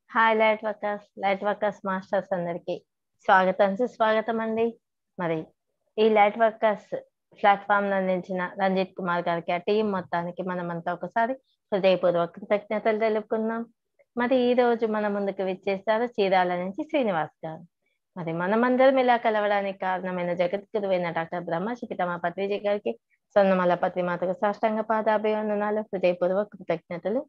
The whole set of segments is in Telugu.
Hi light workers light workers masters అందరికి స్వాగతం సుస్వాగతం అండి మరి ఈ లైట్ వర్కర్స్ ప్లాట్ఫామ్ అందించిన రంజిత్ కుమార్ గారికి ఆ టీం మొత్తానికి మనమంతా ఒకసారి హృదయపూర్వక కృతజ్ఞతలు తెలుపుకుందాం మరి ఈ రోజు మన ముందుకు విచ్చేస్తారు చీరాల నుంచి శ్రీనివాస్ గారు మరి మనమందరం ఇలా కలవడానికి కారణమైన జగద్గురువైన డాక్టర్ బ్రహ్మ పితమ పత్రిజీ గారికి సొన్నమల పత్రిమాతకు సాష్టాంగ పాదాభివందనాలు హృదయపూర్వక కృతజ్ఞతలు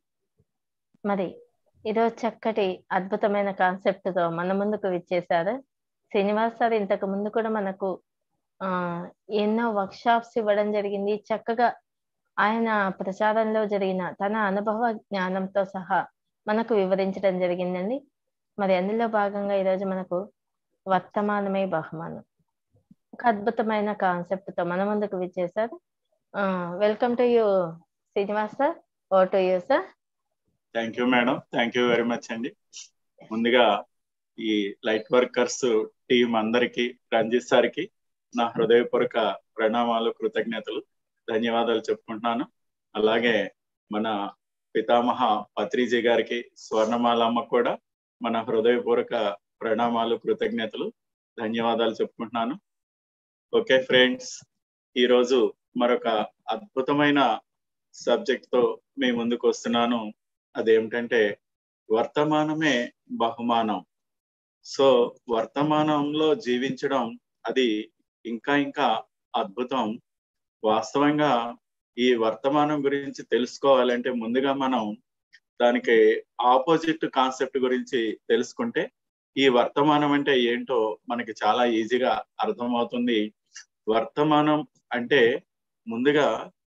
మరి ఈరోజు చక్కటి అద్భుతమైన కాన్సెప్ట్ తో మన ముందుకు విచ్చేశారు శ్రీనివాస్ సార్ ఇంతకు ముందు కూడా మనకు ఆ ఎన్నో వర్క్ షాప్స్ ఇవ్వడం జరిగింది చక్కగా ఆయన ప్రచారంలో జరిగిన తన అనుభవ జ్ఞానంతో సహా మనకు వివరించడం జరిగిందండి మరి అందులో భాగంగా ఈరోజు మనకు వర్తమానమే బహుమానం ఒక అద్భుతమైన కాన్సెప్ట్ తో మన ముందుకు విచ్చేశారు welcome to you Srinivas sir ఓ to you sir thank you madam thank you very much అండి ముందుగా ఈ లైట్ వర్కర్స్ టీం అందరికి రంజిత్ సార్కి నా హృదయపూర్వక ప్రణామాలు కృతజ్ఞతలు ధన్యవాదాలు చెప్పుకుంటున్నాను అలాగే మన పితామహ పత్రిజీ గారికి స్వర్ణమాలమ్మ కూడా మన హృదయపూర్వక ప్రణామాలు కృతజ్ఞతలు ధన్యవాదాలు చెప్పుకుంటున్నాను ఓకే ఫ్రెండ్స్ ఈరోజు మరొక అద్భుతమైన సబ్జెక్ట్ తో మీ ముందుకు వస్తున్నాను అదేమిటంటే వర్తమానమే బహుమానం సో వర్తమానంలో జీవించడం అది ఇంకా ఇంకా అద్భుతం వాస్తవంగా ఈ వర్తమానం గురించి తెలుసుకోవాలంటే ముందుగా మనం దానికి ఆపోజిట్ కాన్సెప్ట్ గురించి తెలుసుకుంటే ఈ వర్తమానం అంటే ఏంటో మనకి చాలా ఈజీగా అర్థమవుతుంది వర్తమానం అంటే ముందుగా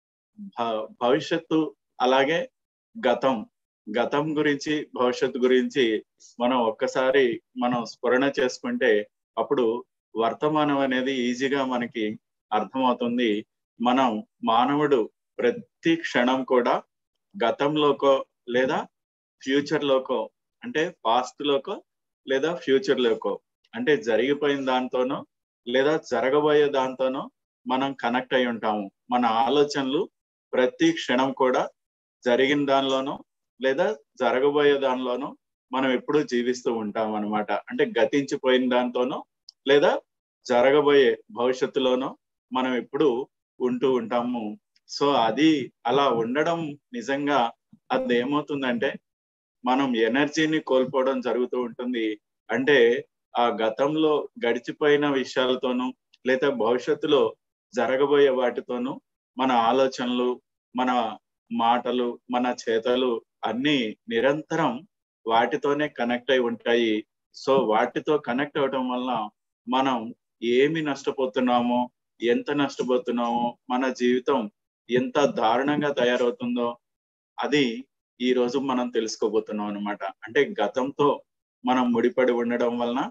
భవిష్యత్తు అలాగే గతం గతం గురించి భవిష్యత్తు గురించి మనం ఒక్కసారి మనం స్ఫురణ చేసుకుంటే అప్పుడు వర్తమానం అనేది ఈజీగా మనకి అర్థమవుతుంది మనం మానవుడు ప్రతి క్షణం కూడా గతంలోకో లేదా ఫ్యూచర్ లోకో అంటే పాస్ట్ లోకో లేదా ఫ్యూచర్ లోకో అంటే జరిగిపోయిన దాంతోనో లేదా జరగబోయే దాంతోనో మనం కనెక్ట్ అయి ఉంటాము మన ఆలోచనలు ప్రతి క్షణం కూడా జరిగిన దానిలోనో లేదా జరగబోయే దానిలోనో మనం ఎప్పుడూ జీవిస్తూ ఉంటాం అనమాట అంటే గతించిపోయిన దాంతోనో లేదా జరగబోయే భవిష్యత్తులోనో మనం ఎప్పుడు ఉంటూ ఉంటాము సో అది అలా ఉండడం నిజంగా అది ఏమవుతుందంటే మనం ఎనర్జీని కోల్పోవడం జరుగుతూ ఉంటుంది అంటే ఆ గతంలో గడిచిపోయిన విషయాలతోనూ లేదా భవిష్యత్తులో జరగబోయే వాటితోనూ మన ఆలోచనలు మన మాటలు మన చేతలు అన్ని నిరంతరం వాటితోనే కనెక్ట్ అయి ఉంటాయి సో వాటితో కనెక్ట్ అవడం వల్ల మనం ఏమి నష్టపోతున్నామో ఎంత నష్టపోతున్నామో మన జీవితం ఎంత దారుణంగా తయారవుతుందో అది ఈ రోజు మనం తెలుసుకోబోతున్నాం అనమాట అంటే గతంతో మనం ముడిపడి ఉండడం వలన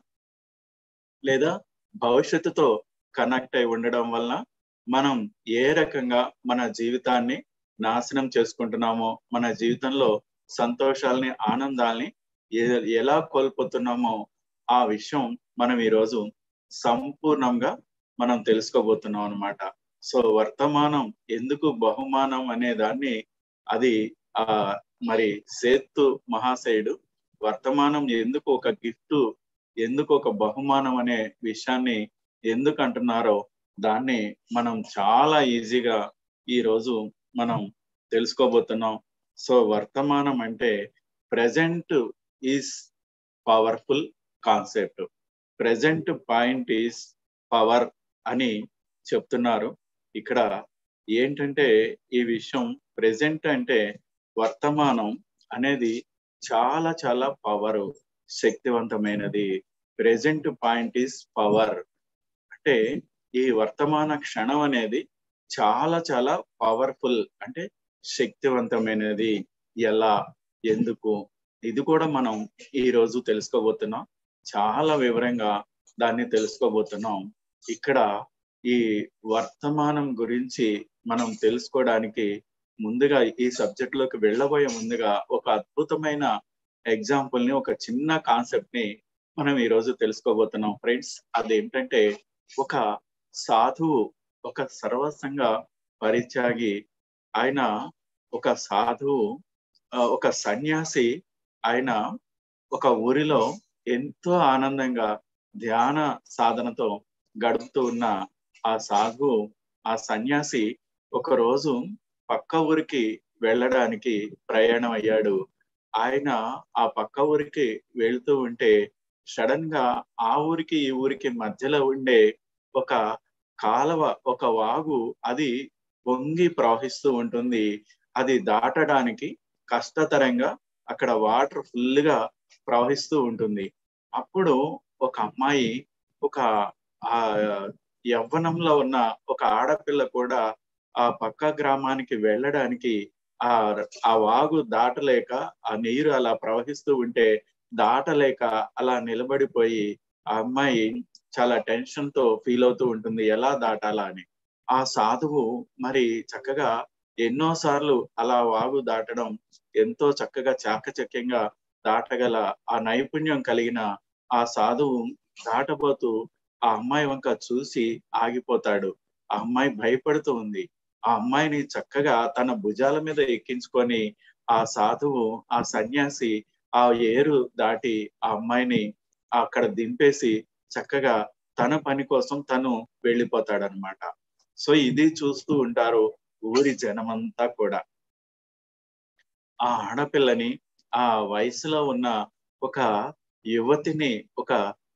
లేదా భవిష్యత్తుతో కనెక్ట్ అయి ఉండడం వలన మనం ఏ రకంగా మన జీవితాన్ని నాశనం చేసుకుంటున్నామో మన జీవితంలో సంతోషాలని ఆనందాల్ని ఎలా కోల్పోతున్నామో ఆ విషయం మనం ఈరోజు సంపూర్ణంగా మనం తెలుసుకోబోతున్నాం అనమాట సో వర్తమానం ఎందుకు బహుమానం అనే దాన్ని అది ఆ మరి సేత్తు మహాశయుడు వర్తమానం ఎందుకు ఒక గిఫ్ట్ ఎందుకు ఒక బహుమానం అనే విషయాన్ని ఎందుకు అంటున్నారో దాన్ని మనం చాలా ఈజీగా ఈ రోజు మనం తెలుసుకోబోతున్నాం సో వర్తమానం అంటే present is powerful concept present point is power అని చెప్తున్నారు ఇక్కడ ఏంటంటే ఈ విషయం ప్రజెంట్ అంటే వర్తమానం అనేది చాలా చాలా పవర్ శక్తివంతమైనది ప్రెజెంట్ పాయింట్ ఈస్ పవర్ అంటే ఈ వర్తమాన క్షణం అనేది చాలా చాలా పవర్ఫుల్ అంటే శక్తివంతమైనది ఎలా ఎందుకు ఇది కూడా మనం ఈ రోజు తెలుసుకోబోతున్నాం చాలా వివరంగా దాన్ని తెలుసుకోబోతున్నాం ఇక్కడ ఈ వర్తమానం గురించి మనం తెలుసుకోవడానికి ముందుగా ఈ సబ్జెక్ట్ లోకి వెళ్ళబోయే ముందుగా ఒక అద్భుతమైన ఎగ్జాంపుల్ ని ఒక చిన్న కాన్సెప్ట్ ని మనం ఈ రోజు తెలుసుకోబోతున్నాం ఫ్రెండ్స్ అదేంటంటే ఒక సాధువు ఒక సర్వసంగ పరిత్యాగి ఆయన ఒక సాధువు ఒక సన్యాసి ఆయన ఒక ఊరిలో ఎంతో ఆనందంగా ధ్యాన సాధనతో గడుపుతూ ఉన్న ఆ సాధు ఆ సన్యాసి ఒక రోజు పక్క ఊరికి వెళ్ళడానికి ప్రయాణం అయ్యాడు ఆయన ఆ పక్క ఊరికి వెళ్తూ ఉంటే సడన్ గా ఆ ఊరికి ఈ ఊరికి మధ్యలో ఉండే ఒక కాలవ ఒక వాగు అది పొంగి ప్రవహిస్తూ ఉంటుంది అది దాటడానికి కష్టతరంగా అక్కడ వాటర్ ఫుల్ గా ప్రవహిస్తూ ఉంటుంది అప్పుడు ఒక అమ్మాయి ఒక ఆ యవ్వనంలో ఉన్న ఒక ఆడపిల్ల కూడా ఆ పక్క గ్రామానికి వెళ్ళడానికి ఆ ఆ వాగు దాటలేక ఆ నీరు అలా ప్రవహిస్తూ ఉంటే దాటలేక అలా నిలబడిపోయి ఆ అమ్మాయి చాలా టెన్షన్ తో ఫీల్ అవుతూ ఉంటుంది ఎలా దాటాలా అని ఆ సాధువు మరి చక్కగా ఎన్నో సార్లు అలా వాగు దాటడం ఎంతో చక్కగా చాకచక్యంగా దాటగల ఆ నైపుణ్యం కలిగిన ఆ సాధువు దాటబోతూ ఆ అమ్మాయి వంక చూసి ఆగిపోతాడు ఆ అమ్మాయి భయపడుతూ ఉంది ఆ అమ్మాయిని చక్కగా తన భుజాల మీద ఎక్కించుకొని ఆ సాధువు ఆ సన్యాసి ఆ ఏరు దాటి ఆ అమ్మాయిని అక్కడ దింపేసి చక్కగా తన పని కోసం తను వెళ్ళిపోతాడనమాట సో ఇది చూస్తూ ఉంటారు ఊరి జనమంతా కూడా ఆ ఆడపిల్లని ఆ వయసులో ఉన్న ఒక యువతిని ఒక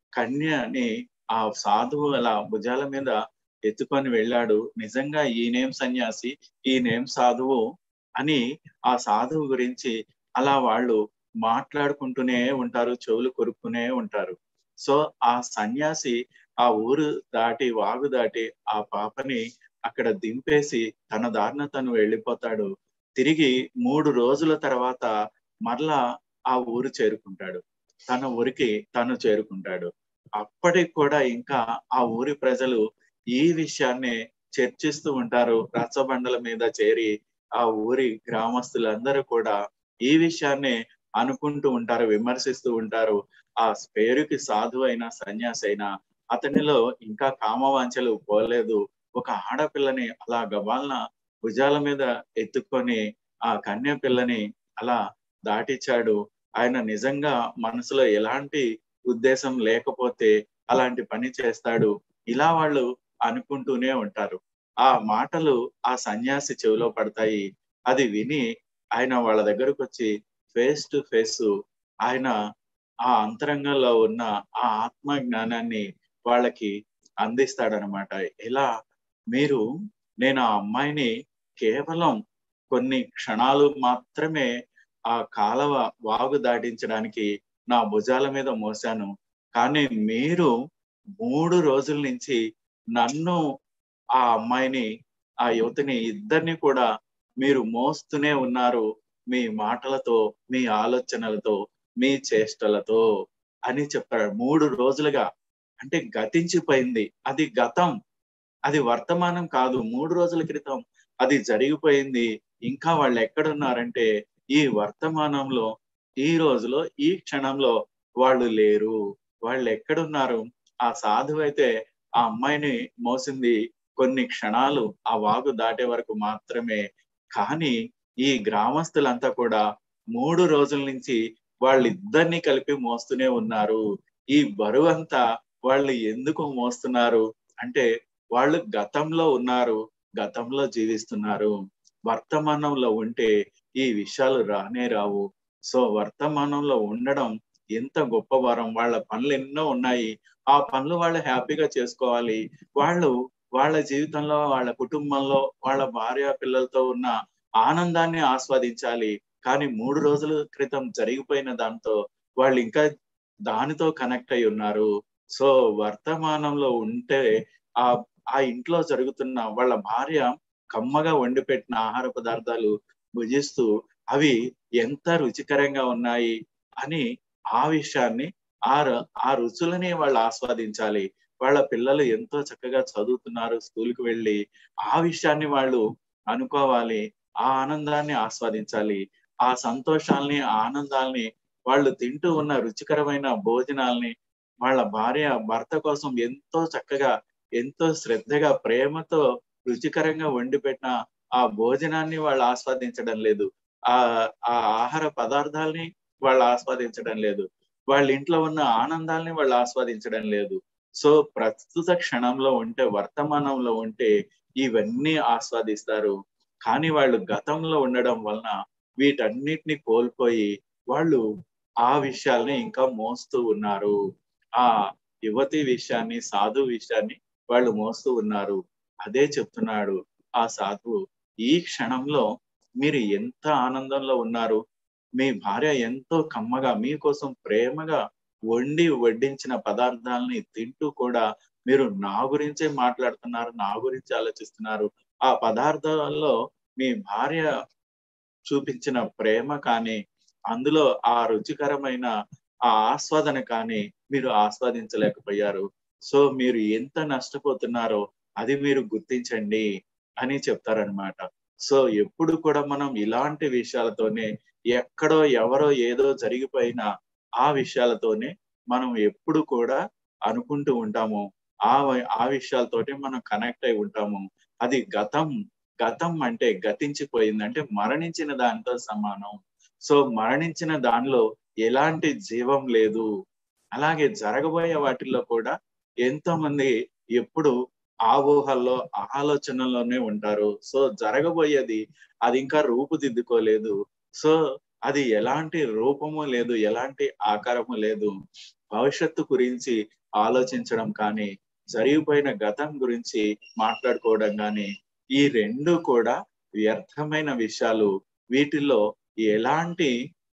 కన్యని ఆ సాధువు అలా భుజాల మీద ఎత్తుకొని వెళ్ళాడు నిజంగా ఈయనేం సన్యాసి ఈయనేం సాధువు అని ఆ సాధువు గురించి అలా వాళ్ళు మాట్లాడుకుంటూనే ఉంటారు చెవులు కొరుక్కునే ఉంటారు సో ఆ సన్యాసి ఆ ఊరు దాటి వాగు దాటి ఆ పాపని అక్కడ దింపేసి తన దారిన తను వెళ్ళిపోతాడు తిరిగి మూడు రోజుల తర్వాత మరలా ఆ ఊరు చేరుకుంటాడు తన ఊరికి తను చేరుకుంటాడు అప్పటికి కూడా ఇంకా ఆ ఊరి ప్రజలు ఈ విషయాన్ని చర్చిస్తూ ఉంటారు రచ్చబండల మీద చేరి ఆ ఊరి గ్రామస్తులందరూ కూడా ఈ విషయాన్ని అనుకుంటూ ఉంటారు విమర్శిస్తూ ఉంటారు ఆ పేరుకి సాధు అయినా సన్యాసి అయినా అతనిలో ఇంకా కామవాంఛలు పోలేదు ఒక ఆడపిల్లని అలా గబాలన భుజాల మీద ఎత్తుకొని ఆ కన్య పిల్లని అలా దాటిచ్చాడు ఆయన నిజంగా మనసులో ఎలాంటి ఉద్దేశం లేకపోతే అలాంటి పని చేస్తాడు ఇలా వాళ్ళు అనుకుంటూనే ఉంటారు ఆ మాటలు ఆ సన్యాసి చెవిలో పడతాయి అది విని ఆయన వాళ్ళ దగ్గరకు వచ్చి ఫేస్ టు ఫేస్ ఆయన ఆ అంతరంగంలో ఉన్న ఆ ఆత్మ జ్ఞానాన్ని వాళ్ళకి అందిస్తాడనమాట ఎలా మీరు నేను ఆ అమ్మాయిని కేవలం కొన్ని క్షణాలు మాత్రమే ఆ కాలవ వాగు దాటించడానికి నా భుజాల మీద మోసాను కానీ మీరు మూడు రోజుల నుంచి నన్ను ఆ అమ్మాయిని ఆ యువతిని ఇద్దరిని కూడా మీరు మోస్తూనే ఉన్నారు మీ మాటలతో మీ ఆలోచనలతో మీ చేష్టలతో అని చెప్పాడు మూడు రోజులుగా అంటే గతించిపోయింది అది గతం అది వర్తమానం కాదు మూడు రోజుల క్రితం అది జరిగిపోయింది ఇంకా వాళ్ళు ఎక్కడున్నారంటే ఈ వర్తమానంలో ఈ రోజులో ఈ క్షణంలో వాళ్ళు లేరు వాళ్ళు ఎక్కడున్నారు ఆ సాధువు అయితే ఆ అమ్మాయిని మోసింది కొన్ని క్షణాలు ఆ వాగు దాటే వరకు మాత్రమే కానీ ఈ గ్రామస్తులంతా కూడా మూడు రోజుల నుంచి వాళ్ళిద్దరిని కలిపి మోస్తూనే ఉన్నారు ఈ బరువు అంతా వాళ్ళు ఎందుకు మోస్తున్నారు అంటే వాళ్ళు గతంలో ఉన్నారు గతంలో జీవిస్తున్నారు వర్తమానంలో ఉంటే ఈ విషయాలు రానే రావు సో వర్తమానంలో ఉండడం ఎంత గొప్ప వరం వాళ్ళ పనులు ఎన్నో ఉన్నాయి ఆ పనులు వాళ్ళు హ్యాపీగా చేసుకోవాలి వాళ్ళు వాళ్ళ జీవితంలో వాళ్ళ కుటుంబంలో వాళ్ళ భార్య పిల్లలతో ఉన్న ఆనందాన్ని ఆస్వాదించాలి కానీ మూడు రోజుల క్రితం జరిగిపోయిన దాంతో వాళ్ళు ఇంకా దానితో కనెక్ట్ అయి ఉన్నారు సో వర్తమానంలో ఉంటే ఆ ఆ ఇంట్లో జరుగుతున్న వాళ్ళ భార్య కమ్మగా వండి పెట్టిన ఆహార పదార్థాలు భుజిస్తూ అవి ఎంత రుచికరంగా ఉన్నాయి అని ఆ విషయాన్ని ఆ ఆ రుచులని వాళ్ళు ఆస్వాదించాలి వాళ్ళ పిల్లలు ఎంతో చక్కగా చదువుతున్నారు స్కూల్కి వెళ్ళి ఆ విషయాన్ని వాళ్ళు అనుకోవాలి ఆ ఆనందాన్ని ఆస్వాదించాలి ఆ సంతోషాల్ని ఆనందాల్ని వాళ్ళు తింటూ ఉన్న రుచికరమైన భోజనాల్ని వాళ్ళ భార్య భర్త కోసం ఎంతో చక్కగా ఎంతో శ్రద్ధగా ప్రేమతో రుచికరంగా వండి పెట్టిన ఆ భోజనాన్ని వాళ్ళు ఆస్వాదించడం లేదు ఆ ఆ ఆహార పదార్థాలని వాళ్ళు ఆస్వాదించడం లేదు వాళ్ళ ఇంట్లో ఉన్న ఆనందాల్ని వాళ్ళు ఆస్వాదించడం లేదు సో ప్రస్తుత క్షణంలో ఉంటే వర్తమానంలో ఉంటే ఇవన్నీ ఆస్వాదిస్తారు కానీ వాళ్ళు గతంలో ఉండడం వలన వీటన్నిటిని కోల్పోయి వాళ్ళు ఆ విషయాల్ని ఇంకా మోస్తూ ఉన్నారు ఆ యువతి విషయాన్ని సాధు విషయాన్ని వాళ్ళు మోస్తూ ఉన్నారు అదే చెప్తున్నాడు ఆ సాధువు ఈ క్షణంలో మీరు ఎంత ఆనందంలో ఉన్నారు మీ భార్య ఎంతో కమ్మగా మీకోసం ప్రేమగా వండి వడ్డించిన పదార్థాలని తింటూ కూడా మీరు నా గురించే మాట్లాడుతున్నారు నా గురించి ఆలోచిస్తున్నారు ఆ పదార్థాల్లో మీ భార్య చూపించిన ప్రేమ కానీ అందులో ఆ రుచికరమైన ఆ ఆస్వాదన కానీ మీరు ఆస్వాదించలేకపోయారు సో మీరు ఎంత నష్టపోతున్నారో అది మీరు గుర్తించండి అని చెప్తారనమాట సో ఎప్పుడు కూడా మనం ఇలాంటి విషయాలతోనే ఎక్కడో ఎవరో ఏదో జరిగిపోయినా ఆ విషయాలతోనే మనం ఎప్పుడు కూడా అనుకుంటూ ఉంటాము ఆ ఆ విషయాలతోటి మనం కనెక్ట్ అయి ఉంటాము అది గతం గతం అంటే గతించిపోయింది అంటే మరణించిన దానితో సమానం సో మరణించిన దానిలో ఎలాంటి జీవం లేదు అలాగే జరగబోయే వాటిల్లో కూడా ఎంతో మంది ఎప్పుడు ఆ ఊహల్లో ఆలోచనలోనే ఉంటారు సో జరగబోయేది అది ఇంకా రూపుదిద్దుకోలేదు సో అది ఎలాంటి రూపము లేదు ఎలాంటి ఆకారము లేదు భవిష్యత్తు గురించి ఆలోచించడం కానీ జరిగిపోయిన గతం గురించి మాట్లాడుకోవడం కానీ ఈ రెండు కూడా వ్యర్థమైన విషయాలు వీటిల్లో ఎలాంటి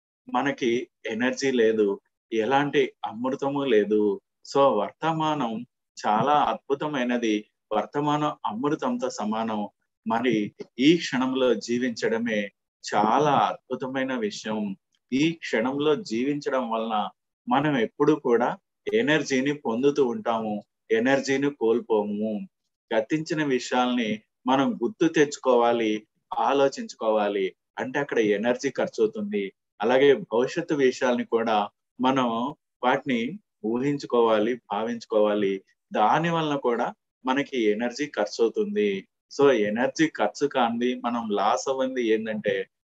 మనకి ఎనర్జీ లేదు ఎలాంటి అమృతము లేదు సో వర్తమానం చాలా అద్భుతమైనది వర్తమానం అమృతంతో సమానం మరి ఈ క్షణంలో జీవించడమే చాలా అద్భుతమైన విషయం ఈ క్షణంలో జీవించడం వలన మనం ఎప్పుడు కూడా ఎనర్జీని పొందుతూ ఉంటాము ఎనర్జీని కోల్పోము గతించిన విషయాల్ని మనం గుర్తు తెచ్చుకోవాలి ఆలోచించుకోవాలి అంటే అక్కడ ఎనర్జీ ఖర్చు అవుతుంది అలాగే భవిష్యత్తు విషయాల్ని కూడా మనం వాటిని ఊహించుకోవాలి భావించుకోవాలి దాని వలన కూడా మనకి ఎనర్జీ ఖర్చు అవుతుంది సో ఎనర్జీ ఖర్చు కాంది మనం లాస్ అవ్వంది ఏంటంటే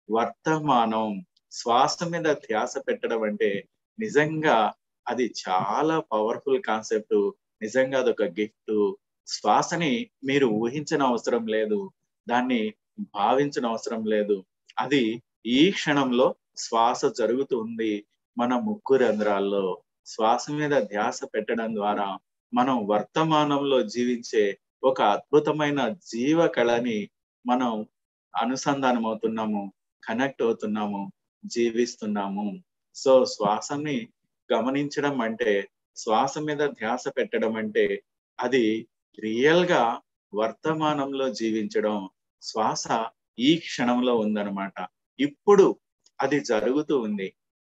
వర్తమానం శ్వాస మీద ధ్యాస పెట్టడం అంటే నిజంగా అది చాలా పవర్ఫుల్ కాన్సెప్ట్ నిజంగా అదొక గిఫ్ట్ శ్వాసని మీరు ఊహించిన అవసరం లేదు దాన్ని భావించిన అవసరం లేదు అది ఈ క్షణంలో శ్వాస జరుగుతుంది మన ముక్కు రంధ్రాల్లో శ్వాస మీద ధ్యాస పెట్టడం ద్వారా మనం వర్తమానంలో జీవించే ఒక అద్భుతమైన జీవ కళని మనం అనుసంధానం అవుతున్నాము కనెక్ట్ అవుతున్నాము జీవిస్తున్నాము సో శ్వాసని గమనించడం అంటే శ్వాస మీద ధ్యాస పెట్టడం అంటే అది రియల్ గా వర్తమానంలో జీవించడం శ్వాస ఈ క్షణంలో ఉందన్నమాట ఇప్పుడు అది జరుగుతూ ఉంది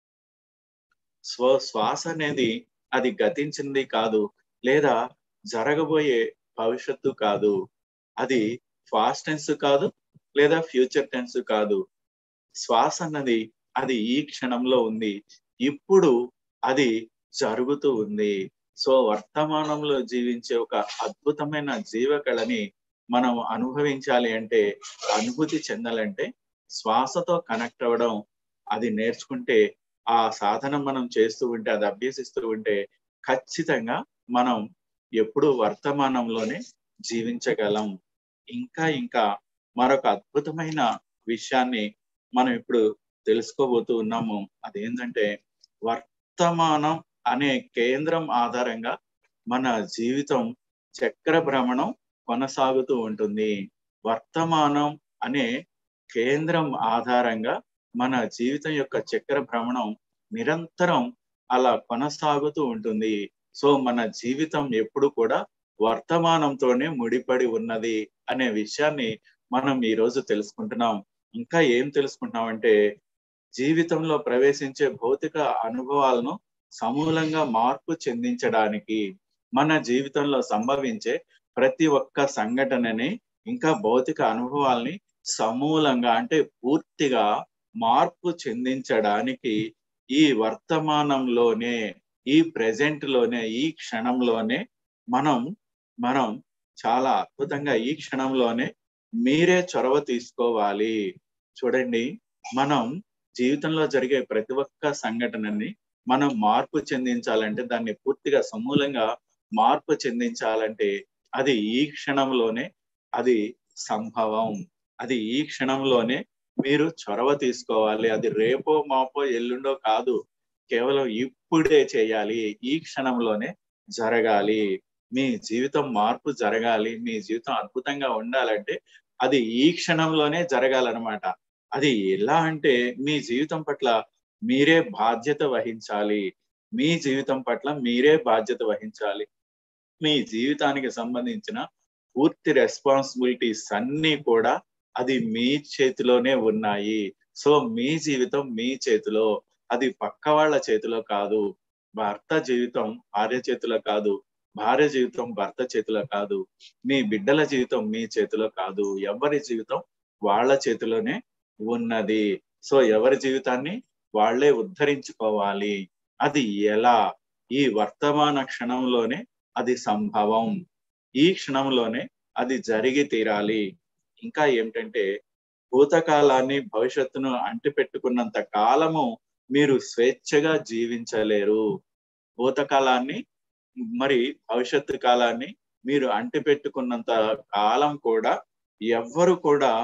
స్వ శ్వాస అనేది అది గతించింది కాదు లేదా జరగబోయే భవిష్యత్తు కాదు అది ఫాస్ట్ టెన్స్ కాదు లేదా ఫ్యూచర్ టెన్స్ కాదు శ్వాస అన్నది అది ఈ క్షణంలో ఉంది ఇప్పుడు అది జరుగుతూ ఉంది సో వర్తమానంలో జీవించే ఒక అద్భుతమైన జీవకళని మనం అనుభవించాలి అంటే అనుభూతి చెందాలంటే శ్వాసతో కనెక్ట్ అవ్వడం అది నేర్చుకుంటే ఆ సాధన మనం చేస్తూ ఉంటే అది అభ్యసిస్తూ ఉంటే ఖచ్చితంగా మనం ఎప్పుడు వర్తమానంలోనే జీవించగలం ఇంకా ఇంకా మరొక అద్భుతమైన విషయాన్ని మనం ఇప్పుడు తెలుసుకోబోతూ ఉన్నాము అదేంటంటే వర్తమానం అనే కేంద్రం ఆధారంగా మన జీవితం చక్ర భ్రమణం కొనసాగుతూ ఉంటుంది వర్తమానం అనే కేంద్రం ఆధారంగా మన జీవితం యొక్క చక్ర భ్రమణం నిరంతరం అలా కొనసాగుతూ ఉంటుంది సో మన జీవితం ఎప్పుడు కూడా వర్తమానంతోనే ముడిపడి ఉన్నది అనే విషయాన్ని మనం ఈ రోజు తెలుసుకుంటున్నాం ఇంకా ఏం తెలుసుకుంటున్నాం అంటే జీవితంలో ప్రవేశించే భౌతిక అనుభవాలను సమూలంగా మార్పు చెందించడానికి మన జీవితంలో సంభవించే ప్రతి ఒక్క సంఘటనని ఇంకా భౌతిక అనుభవాల్ని సమూలంగా అంటే పూర్తిగా మార్పు చెందించడానికి ఈ వర్తమానంలోనే ఈ ప్రెజెంట్ లోనే ఈ క్షణంలోనే మనం మనం చాలా అద్భుతంగా ఈ క్షణంలోనే మీరే చొరవ తీసుకోవాలి చూడండి మనం జీవితంలో జరిగే ప్రతి ఒక్క సంఘటనని మనం మార్పు చెందించాలంటే దాన్ని పూర్తిగా సమూలంగా మార్పు చెందించాలంటే అది ఈ క్షణంలోనే అది సంభవం అది ఈ క్షణంలోనే మీరు చొరవ తీసుకోవాలి అది రేపో మాపో ఎల్లుండో కాదు కేవలం ఇప్పుడే చేయాలి ఈ క్షణంలోనే జరగాలి మీ జీవితం మార్పు జరగాలి మీ జీవితం అద్భుతంగా ఉండాలంటే అది ఈ క్షణంలోనే జరగాలన్నమాట అది ఎలా అంటే మీ జీవితం పట్ల మీరే బాధ్యత వహించాలి మీ జీవితం పట్ల మీరే బాధ్యత వహించాలి మీ జీవితానికి సంబంధించిన పూర్తి రెస్పాన్సిబిలిటీస్ అన్ని కూడా అది మీ చేతిలోనే ఉన్నాయి సో మీ జీవితం మీ చేతిలో అది పక్క వాళ్ళ చేతిలో కాదు భర్త జీవితం భార్య చేతిలో కాదు భార్య జీవితం భర్త చేతిలో కాదు మీ బిడ్డల జీవితం మీ చేతిలో కాదు ఎవరి జీవితం వాళ్ళ చేతిలోనే ఉన్నది సో ఎవరి జీవితాన్ని వాళ్లే ఉద్ధరించుకోవాలి అది ఎలా ఈ వర్తమాన క్షణంలోనే అది సంభవం ఈ క్షణంలోనే అది జరిగి తీరాలి ఇంకా ఏమిటంటే భూతకాలాన్ని భవిష్యత్తును అంటిపెట్టుకున్నంత కాలము మీరు స్వేచ్ఛగా జీవించలేరు భూతకాలాన్ని మరి భవిష్యత్తు కాలాన్ని మీరు అంటిపెట్టుకున్నంత కాలం కూడా ఎవ్వరు కూడా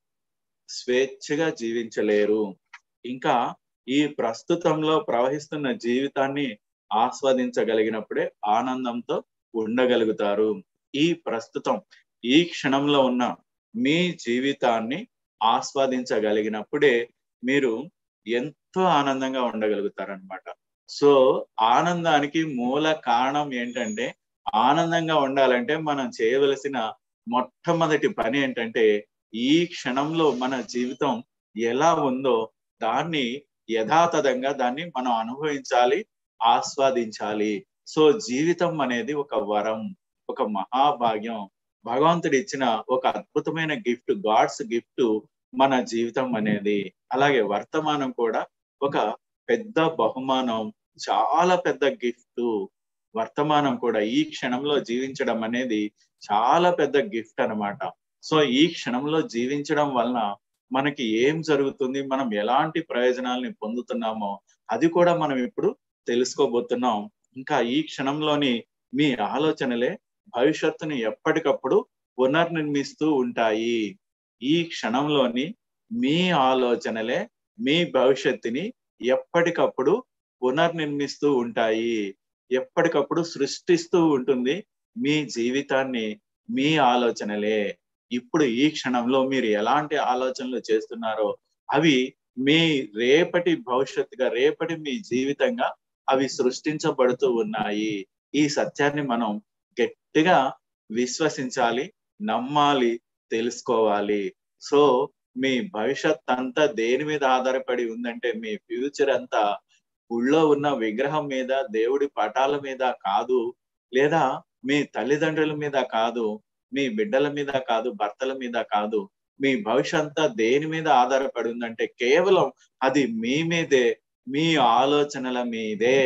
స్వేచ్ఛగా జీవించలేరు ఇంకా ఈ ప్రస్తుతంలో ప్రవహిస్తున్న జీవితాన్ని ఆస్వాదించగలిగినప్పుడే ఆనందంతో ఉండగలుగుతారు ఈ ప్రస్తుతం ఈ క్షణంలో ఉన్న మీ జీవితాన్ని ఆస్వాదించగలిగినప్పుడే మీరు ఎంతో ఆనందంగా ఉండగలుగుతారనమాట సో ఆనందానికి మూల కారణం ఏంటంటే ఆనందంగా ఉండాలంటే మనం చేయవలసిన మొట్టమొదటి పని ఏంటంటే ఈ క్షణంలో మన జీవితం ఎలా ఉందో దాన్ని యథాతథంగా దాన్ని మనం అనుభవించాలి ఆస్వాదించాలి సో జీవితం అనేది ఒక వరం ఒక మహాభాగ్యం భగవంతుడు ఇచ్చిన ఒక అద్భుతమైన గిఫ్ట్ గాడ్స్ గిఫ్ట్ మన జీవితం అనేది అలాగే వర్తమానం కూడా ఒక పెద్ద బహుమానం చాలా పెద్ద గిఫ్ట్ వర్తమానం కూడా ఈ క్షణంలో జీవించడం అనేది చాలా పెద్ద గిఫ్ట్ అనమాట సో ఈ క్షణంలో జీవించడం వలన మనకి ఏం జరుగుతుంది మనం ఎలాంటి ప్రయోజనాల్ని పొందుతున్నామో అది కూడా మనం ఇప్పుడు తెలుసుకోబోతున్నాం ఇంకా ఈ క్షణంలోని మీ ఆలోచనలే భవిష్యత్తుని ఎప్పటికప్పుడు పునర్నిర్మిస్తూ ఉంటాయి ఈ క్షణంలోని మీ ఆలోచనలే మీ భవిష్యత్తుని ఎప్పటికప్పుడు పునర్నిర్మిస్తూ ఉంటాయి ఎప్పటికప్పుడు సృష్టిస్తూ ఉంటుంది మీ జీవితాన్ని మీ ఆలోచనలే ఇప్పుడు ఈ క్షణంలో మీరు ఎలాంటి ఆలోచనలు చేస్తున్నారో అవి మీ రేపటి భవిష్యత్తుగా రేపటి మీ జీవితంగా అవి సృష్టించబడుతూ ఉన్నాయి ఈ సత్యాన్ని మనం గట్టిగా విశ్వసించాలి నమ్మాలి తెలుసుకోవాలి సో మీ భవిష్యత్ అంతా దేని మీద ఆధారపడి ఉందంటే మీ ఫ్యూచర్ అంతా గుళ్ళో ఉన్న విగ్రహం మీద దేవుడి పటాల మీద కాదు లేదా మీ తల్లిదండ్రుల మీద కాదు మీ బిడ్డల మీద కాదు భర్తల మీద కాదు మీ భవిష్యత్ దేని మీద ఆధారపడి ఉందంటే కేవలం అది మీ మీదే మీ ఆలోచనల మీదే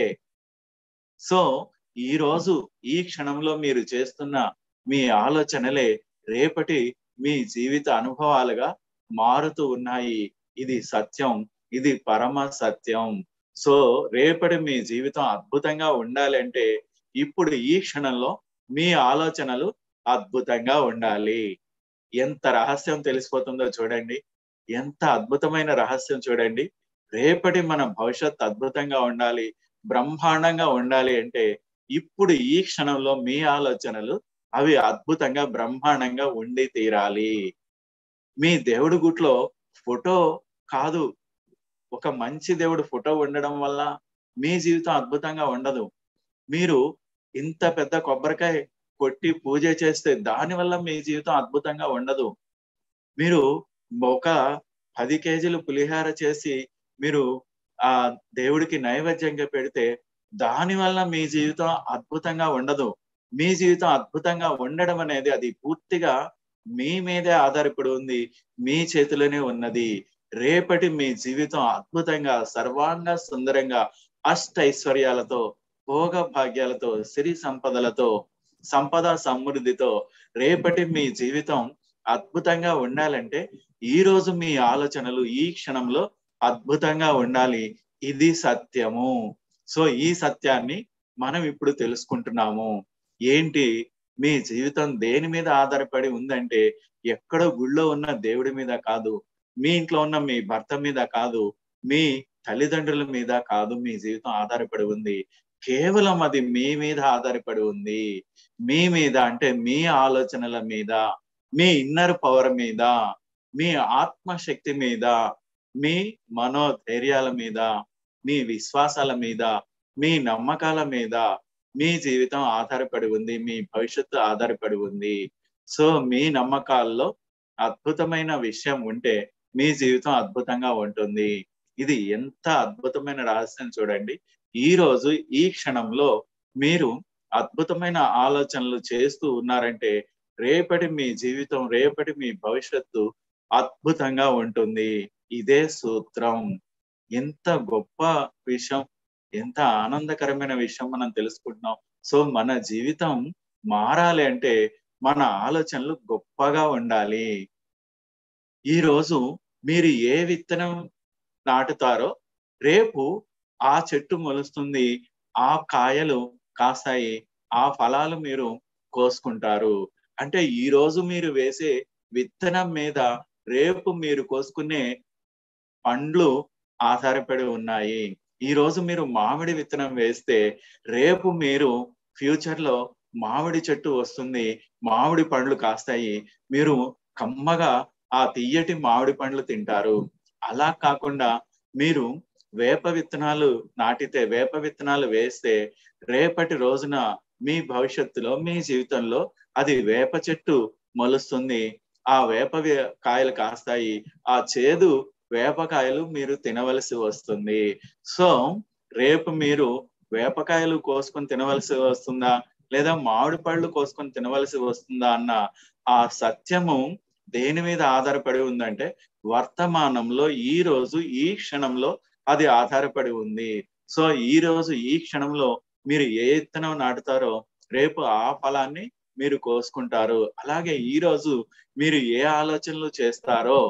సో ఈ రోజు ఈ క్షణంలో మీరు చేస్తున్న మీ ఆలోచనలే రేపటి మీ జీవిత అనుభవాలుగా మారుతూ ఉన్నాయి ఇది సత్యం ఇది పరమ సత్యం సో రేపటి మీ జీవితం అద్భుతంగా ఉండాలంటే ఇప్పుడు ఈ క్షణంలో మీ ఆలోచనలు అద్భుతంగా ఉండాలి ఎంత రహస్యం తెలిసిపోతుందో చూడండి ఎంత అద్భుతమైన రహస్యం చూడండి రేపటి మన భవిష్యత్ అద్భుతంగా ఉండాలి బ్రహ్మాండంగా ఉండాలి అంటే ఇప్పుడు ఈ క్షణంలో మీ ఆలోచనలు అవి అద్భుతంగా బ్రహ్మాండంగా ఉండి తీరాలి మీ దేవుడి గుట్లో ఫోటో కాదు ఒక మంచి దేవుడు ఫోటో ఉండడం వల్ల మీ జీవితం అద్భుతంగా ఉండదు మీరు ఇంత పెద్ద కొబ్బరికాయ కొట్టి పూజ చేస్తే దాని వల్ల మీ జీవితం అద్భుతంగా ఉండదు మీరు ఒక పది కేజీలు పులిహార చేసి మీరు ఆ దేవుడికి నైవేద్యంగా పెడితే దాని వల్ల మీ జీవితం అద్భుతంగా ఉండదు మీ జీవితం అద్భుతంగా ఉండడం అనేది అది పూర్తిగా మీ మీదే ఆధారపడి ఉంది మీ చేతిలోనే ఉన్నది రేపటి మీ జీవితం అద్భుతంగా సర్వాంగ సుందరంగా అష్ట ఐశ్వర్యాలతో భోగ భాగ్యాలతో సిరి సంపదలతో సంపద సమృద్ధితో రేపటి మీ జీవితం అద్భుతంగా ఉండాలంటే ఈ రోజు మీ ఆలోచనలు ఈ క్షణంలో అద్భుతంగా ఉండాలి ఇది సత్యము సో ఈ సత్యాన్ని మనం ఇప్పుడు తెలుసుకుంటున్నాము ఏంటి మీ జీవితం దేని మీద ఆధారపడి ఉందంటే ఎక్కడో గుళ్ళో ఉన్న దేవుడి మీద కాదు మీ ఇంట్లో ఉన్న మీ భర్త మీద కాదు మీ తల్లిదండ్రుల మీద కాదు మీ జీవితం ఆధారపడి ఉంది కేవలం అది మీ మీద ఆధారపడి ఉంది మీ మీద అంటే మీ ఆలోచనల మీద మీ ఇన్నర్ పవర్ మీద మీ ఆత్మశక్తి మీద మీ మనోధైర్యాల మీద మీ విశ్వాసాల మీద మీ నమ్మకాల మీద మీ జీవితం ఆధారపడి ఉంది మీ భవిష్యత్తు ఆధారపడి ఉంది సో మీ నమ్మకాల్లో అద్భుతమైన విషయం ఉంటే మీ జీవితం అద్భుతంగా ఉంటుంది ఇది ఎంత అద్భుతమైన రహస్యం చూడండి ఈ రోజు ఈ క్షణంలో మీరు అద్భుతమైన ఆలోచనలు చేస్తూ ఉన్నారంటే రేపటి మీ జీవితం రేపటి మీ భవిష్యత్తు అద్భుతంగా ఉంటుంది ఇదే సూత్రం ఎంత గొప్ప విషయం ఎంత ఆనందకరమైన విషయం మనం తెలుసుకుంటున్నాం సో మన జీవితం మారాలి అంటే మన ఆలోచనలు గొప్పగా ఉండాలి ఈ రోజు మీరు ఏ విత్తనం నాటుతారో రేపు ఆ చెట్టు మొలుస్తుంది ఆ కాయలు కాస్తాయి ఆ ఫలాలు మీరు కోసుకుంటారు అంటే ఈ రోజు మీరు వేసే విత్తనం మీద రేపు మీరు కోసుకునే పండ్లు ఆధారపడి ఉన్నాయి ఈ రోజు మీరు మామిడి విత్తనం వేస్తే రేపు మీరు ఫ్యూచర్ లో మామిడి చెట్టు వస్తుంది మామిడి పండ్లు కాస్తాయి మీరు కమ్మగా ఆ తీయటి మామిడి పండ్లు తింటారు అలా కాకుండా మీరు వేప విత్తనాలు నాటితే వేప విత్తనాలు వేస్తే రేపటి రోజున మీ భవిష్యత్తులో మీ జీవితంలో అది వేప చెట్టు మొలుస్తుంది ఆ వేప కాయలు కాస్తాయి ఆ చేదు వేపకాయలు మీరు తినవలసి వస్తుంది సో రేపు మీరు వేపకాయలు కోసుకొని తినవలసి వస్తుందా లేదా మామిడి పళ్ళు కోసుకొని తినవలసి వస్తుందా అన్న ఆ సత్యము దేని మీద ఆధారపడి ఉందంటే వర్తమానంలో ఈ రోజు ఈ క్షణంలో అది ఆధారపడి ఉంది సో ఈ రోజు ఈ క్షణంలో మీరు ఏ విత్తనం నాటుతారో రేపు ఆ ఫలాన్ని మీరు కోసుకుంటారు అలాగే ఈ రోజు మీరు ఏ ఆలోచనలు చేస్తారో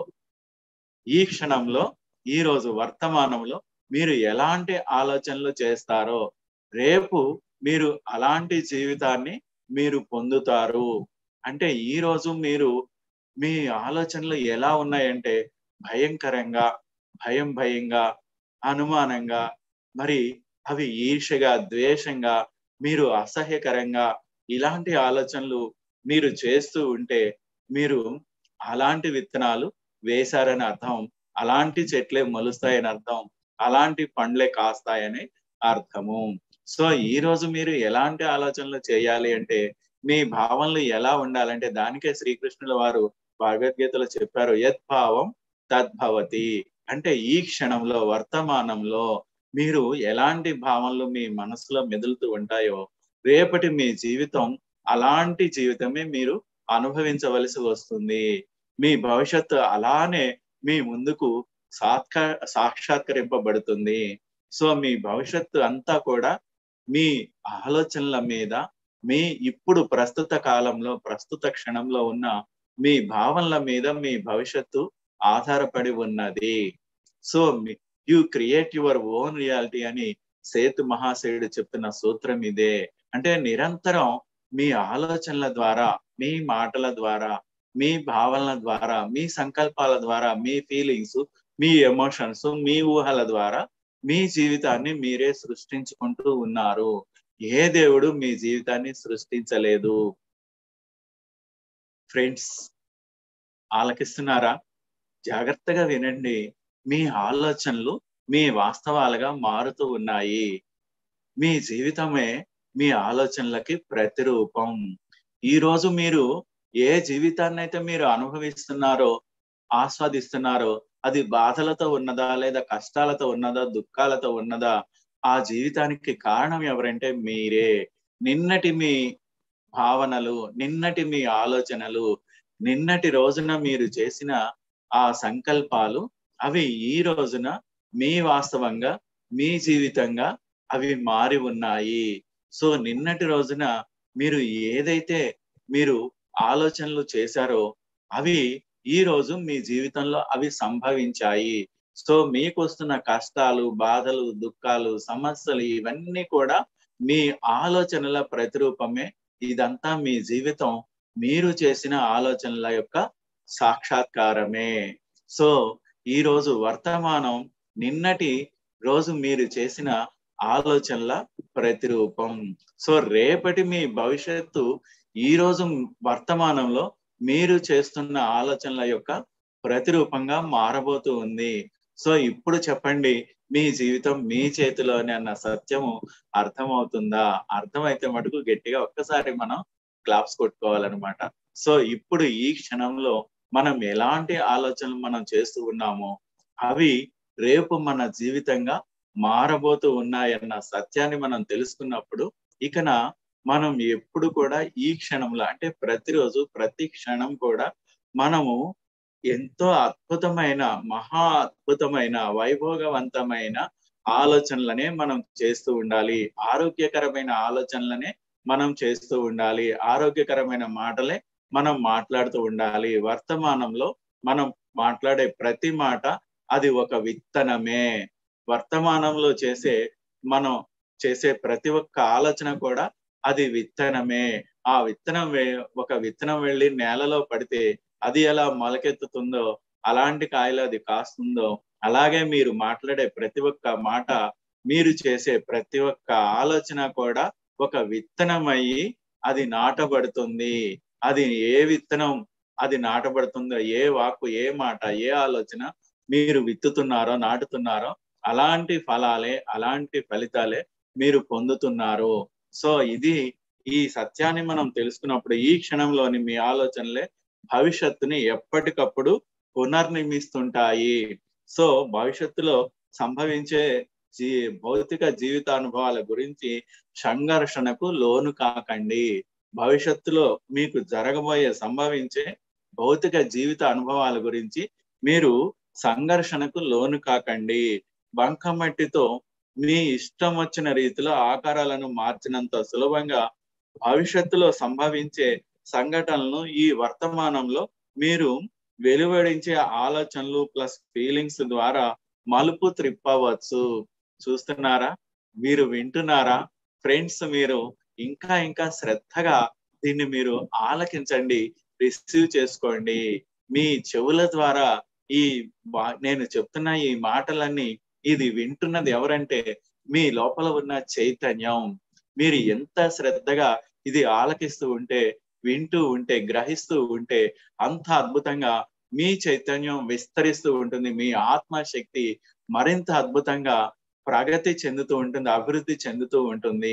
ఈ క్షణంలో ఈ రోజు వర్తమానంలో మీరు ఎలాంటి ఆలోచనలు చేస్తారో రేపు మీరు అలాంటి జీవితాన్ని మీరు పొందుతారు అంటే ఈ రోజు మీరు మీ ఆలోచనలు ఎలా ఉన్నాయంటే భయంకరంగా భయం భయంగా అనుమానంగా మరి అవి ఈర్షగా ద్వేషంగా మీరు అసహ్యకరంగా ఇలాంటి ఆలోచనలు మీరు చేస్తూ ఉంటే మీరు అలాంటి విత్తనాలు వేశారని అర్థం అలాంటి చెట్లే మొలుస్తాయని అర్థం అలాంటి పండ్లే కాస్తాయని అర్థము సో ఈ రోజు మీరు ఎలాంటి ఆలోచనలు చేయాలి అంటే మీ భావనలు ఎలా ఉండాలంటే దానికే శ్రీకృష్ణుల వారు భగవద్గీతలో చెప్పారు యద్భావం తద్భవతి అంటే ఈ క్షణంలో వర్తమానంలో మీరు ఎలాంటి భావనలు మీ మనసులో మెదులుతూ ఉంటాయో రేపటి మీ జీవితం అలాంటి జీవితమే మీరు అనుభవించవలసి వస్తుంది మీ భవిష్యత్తు అలానే మీ ముందుకు సాత్కా సాక్షాత్కరింపబడుతుంది సో మీ భవిష్యత్తు అంతా కూడా మీ ఆలోచనల మీద మీ ఇప్పుడు ప్రస్తుత కాలంలో ప్రస్తుత క్షణంలో ఉన్న మీ భావనల మీద మీ భవిష్యత్తు ఆధారపడి ఉన్నది so you create your own reality అని సేతు మహాశయుడు చెప్తున్న సూత్రం ఇదే అంటే నిరంతరం మీ ఆలోచనల ద్వారా మీ మాటల ద్వారా మీ భావనల ద్వారా మీ సంకల్పాల ద్వారా మీ ఫీలింగ్స్ మీ ఎమోషన్స్ మీ ఊహల ద్వారా మీ జీవితాన్ని మీరే సృష్టించుకుంటూ ఉన్నారు ఏ దేవుడు మీ జీవితాన్ని సృష్టించలేదు ఫ్రెండ్స్ ఆలకిస్తున్నారా జాగ్రత్తగా వినండి మీ ఆలోచనలు మీ వాస్తవాలుగా మారుతూ ఉన్నాయి మీ జీవితమే మీ ఆలోచనలకి ప్రతిరూపం ఈ రోజు మీరు ఏ జీవితాన్ని అయితే మీరు అనుభవిస్తున్నారో ఆస్వాదిస్తున్నారో అది బాధలతో ఉన్నదా లేదా కష్టాలతో ఉన్నదా దుఃఖాలతో ఉన్నదా ఆ జీవితానికి కారణం ఎవరంటే మీరే నిన్నటి మీ భావనలు నిన్నటి మీ ఆలోచనలు నిన్నటి రోజున మీరు చేసిన ఆ సంకల్పాలు అవి ఈ రోజున మీ వాస్తవంగా మీ జీవితంగా అవి మారి ఉన్నాయి సో నిన్నటి రోజున మీరు ఏదైతే మీరు ఆలోచనలు చేశారో అవి ఈ రోజు మీ జీవితంలో అవి సంభవించాయి సో మీకు వస్తున్న కష్టాలు బాధలు దుఃఖాలు సమస్యలు ఇవన్నీ కూడా మీ ఆలోచనల ప్రతిరూపమే ఇదంతా మీ జీవితం మీరు చేసిన ఆలోచనల యొక్క సాక్షాత్కారమే సో ఈ రోజు వర్తమానం నిన్నటి రోజు మీరు చేసిన ఆలోచనల ప్రతిరూపం సో రేపటి మీ భవిష్యత్తు ఈ రోజు వర్తమానంలో మీరు చేస్తున్న ఆలోచనల యొక్క ప్రతిరూపంగా మారబోతూ ఉంది సో ఇప్పుడు చెప్పండి మీ జీవితం మీ చేతిలోనే అన్న సత్యము అర్థమవుతుందా అర్థమైతే మటుకు గట్టిగా ఒక్కసారి మనం క్లాప్స్ కొట్టుకోవాలన్నమాట సో ఇప్పుడు ఈ క్షణంలో మనం ఎలాంటి ఆలోచనలు మనం చేస్తూ ఉన్నామో అవి రేపు మన జీవితంగా మారబోతూ ఉన్నాయన్న సత్యాన్ని మనం తెలుసుకున్నప్పుడు ఇకన మనం ఎప్పుడు కూడా ఈ క్షణంలో అంటే ప్రతిరోజు ప్రతి క్షణం కూడా మనము ఎంతో అద్భుతమైన మహా అద్భుతమైన వైభోగవంతమైన ఆలోచనలనే మనం చేస్తూ ఉండాలి ఆరోగ్యకరమైన ఆలోచనలనే మనం చేస్తూ ఉండాలి ఆరోగ్యకరమైన మాటలే మనం మాట్లాడుతూ ఉండాలి వర్తమానంలో మనం మాట్లాడే ప్రతి మాట అది ఒక విత్తనమే వర్తమానంలో చేసే మనం చేసే ప్రతి ఒక్క ఆలోచన కూడా అది విత్తనమే ఆ విత్తనం ఒక విత్తనం వెళ్ళి నేలలో పడితే అది ఎలా మొలకెత్తుతుందో అలాంటి కాయలు అది కాస్తుందో అలాగే మీరు మాట్లాడే ప్రతి ఒక్క మాట మీరు చేసే ప్రతి ఒక్క ఆలోచన కూడా ఒక విత్తనమయ్యి అది నాటబడుతుంది అది ఏ విత్తనం అది నాటబడుతుందో ఏ వాక్కు ఏ మాట ఏ ఆలోచన మీరు విత్తుతున్నారో నాటుతున్నారో అలాంటి ఫలాలే అలాంటి ఫలితాలే మీరు పొందుతున్నారు సో ఇది ఈ సత్యాన్ని మనం తెలుసుకున్నప్పుడు ఈ క్షణంలోని మీ ఆలోచనలే భవిష్యత్తుని ఎప్పటికప్పుడు పునర్నిర్మిస్తుంటాయి సో భవిష్యత్తులో సంభవించే జీ భౌతిక జీవితానుభవాల గురించి సంఘర్షణకు లోను కాకండి భవిష్యత్తులో మీకు జరగబోయే సంభవించే భౌతిక జీవిత అనుభవాల గురించి మీరు సంఘర్షణకు లోను కాకండి బంకమట్టితో మీ ఇష్టం వచ్చిన రీతిలో ఆకారాలను మార్చినంత సులభంగా భవిష్యత్తులో సంభవించే సంఘటనలను ఈ వర్తమానంలో మీరు వెలువడించే ఆలోచనలు ప్లస్ ఫీలింగ్స్ ద్వారా మలుపు త్రిప్పవచ్చు చూస్తున్నారా మీరు వింటున్నారా ఫ్రెండ్స్ మీరు ఇంకా ఇంకా శ్రద్ధగా దీన్ని మీరు ఆలకించండి రిసీవ్ చేసుకోండి మీ చెవుల ద్వారా ఈ నేను చెప్తున్న ఈ మాటలన్నీ ఇది వింటున్నది ఎవరంటే మీ లోపల ఉన్న చైతన్యం మీరు ఎంత శ్రద్ధగా ఇది ఆలకిస్తూ ఉంటే వింటూ ఉంటే గ్రహిస్తూ ఉంటే అంత అద్భుతంగా మీ చైతన్యం విస్తరిస్తూ ఉంటుంది మీ ఆత్మశక్తి మరింత అద్భుతంగా ప్రగతి చెందుతూ ఉంటుంది అభివృద్ధి చెందుతూ ఉంటుంది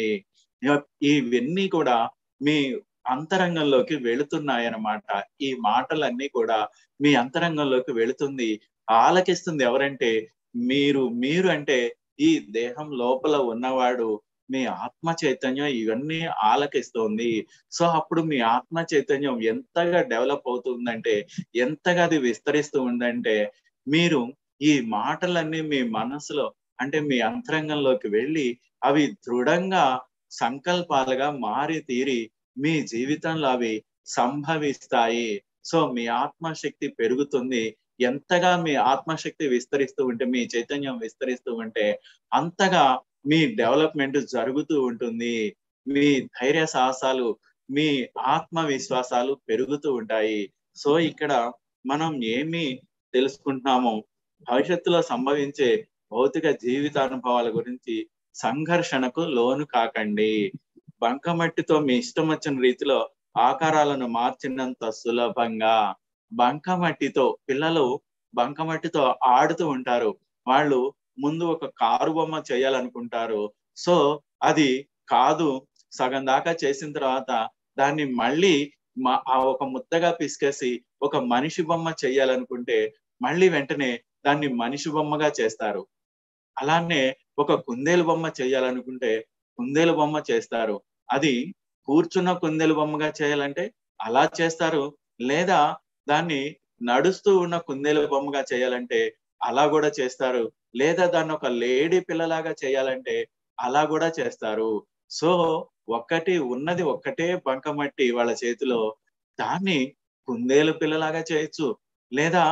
ఇవన్నీ కూడా మీ అంతరంగంలోకి వెళుతున్నాయన్నమాట ఈ మాటలన్నీ కూడా మీ అంతరంగంలోకి వెళుతుంది ఆలకిస్తుంది ఎవరంటే మీరు మీరు అంటే ఈ దేహం లోపల ఉన్నవాడు మీ ఆత్మ చైతన్యం ఇవన్నీ ఆలకిస్తోంది సో అప్పుడు మీ ఆత్మ చైతన్యం ఎంతగా డెవలప్ అవుతుందంటే ఎంతగా అది విస్తరిస్తూ ఉందంటే మీరు ఈ మాటలన్నీ మీ మనసులో అంటే మీ అంతరంగంలోకి వెళ్ళి అవి దృఢంగా సంకల్పాలుగా మారి తీరి మీ జీవితంలో అవి సంభవిస్తాయి సో మీ ఆత్మశక్తి పెరుగుతుంది ఎంతగా మీ ఆత్మశక్తి విస్తరిస్తూ ఉంటే మీ చైతన్యం విస్తరిస్తూ ఉంటే అంతగా మీ డెవలప్మెంట్ జరుగుతూ ఉంటుంది మీ ధైర్య సాహసాలు మీ ఆత్మవిశ్వాసాలు పెరుగుతూ ఉంటాయి సో ఇక్కడ మనం ఏమి తెలుసుకుంటున్నామో భవిష్యత్తులో సంభవించే భౌతిక జీవితానుభవాల గురించి సంఘర్షణకు లోను కాకండి బంకమట్టితో మీ ఇష్టం వచ్చిన రీతిలో ఆకారాలను మార్చినంత సులభంగా బంకమట్టితో పిల్లలు బంకమట్టితో ఆడుతూ ఉంటారు వాళ్ళు ముందు ఒక కారు బొమ్మ చేయాలనుకుంటారు సో అది కాదు సగం దాకా చేసిన తర్వాత దాన్ని మళ్ళీ ఆ ఒక ముద్దగా పిసికేసి ఒక మనిషి బొమ్మ చేయాలనుకుంటే మళ్ళీ వెంటనే దాన్ని మనిషి బొమ్మగా చేస్తారు అలానే ఒక కుందేలు బొమ్మ చేయాలనుకుంటే కుందేలు బొమ్మ చేస్తారు అది కూర్చున్న కుందేలు బొమ్మగా చేయాలంటే అలా చేస్తారు లేదా దాన్ని నడుస్తూ ఉన్న కుందేలు బొమ్మగా చేయాలంటే అలా కూడా చేస్తారు లేదా దాన్ని ఒక లేడీ పిల్లలాగా చేయాలంటే అలా కూడా చేస్తారు సో ఒక్కటి ఉన్నది ఒక్కటే బంకమట్టి వాళ్ళ చేతిలో దాన్ని కుందేలు పిల్లలాగా చేయొచ్చు లేదా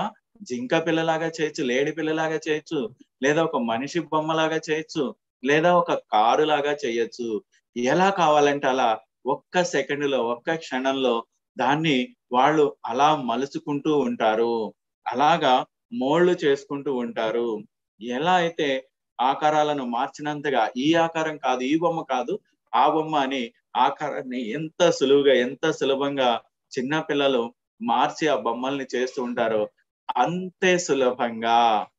జింక పిల్లలాగా చేయొచ్చు లేడి పిల్లలాగా చేయొచ్చు లేదా ఒక మనిషి బొమ్మలాగా చేయొచ్చు లేదా ఒక కారు లాగా చేయొచ్చు ఎలా కావాలంటే అలా ఒక్క సెకండ్ లో ఒక్క క్షణంలో దాన్ని వాళ్ళు అలా మలుచుకుంటూ ఉంటారు అలాగా మోళ్లు చేసుకుంటూ ఉంటారు ఎలా అయితే ఆకారాలను మార్చినంతగా ఈ ఆకారం కాదు ఈ బొమ్మ కాదు ఆ బొమ్మ అని ఆకారాన్ని ఎంత సులువుగా ఎంత సులభంగా చిన్న పిల్లలు మార్చి ఆ బొమ్మల్ని చేస్తూ ఉంటారో అంతే సులభంగా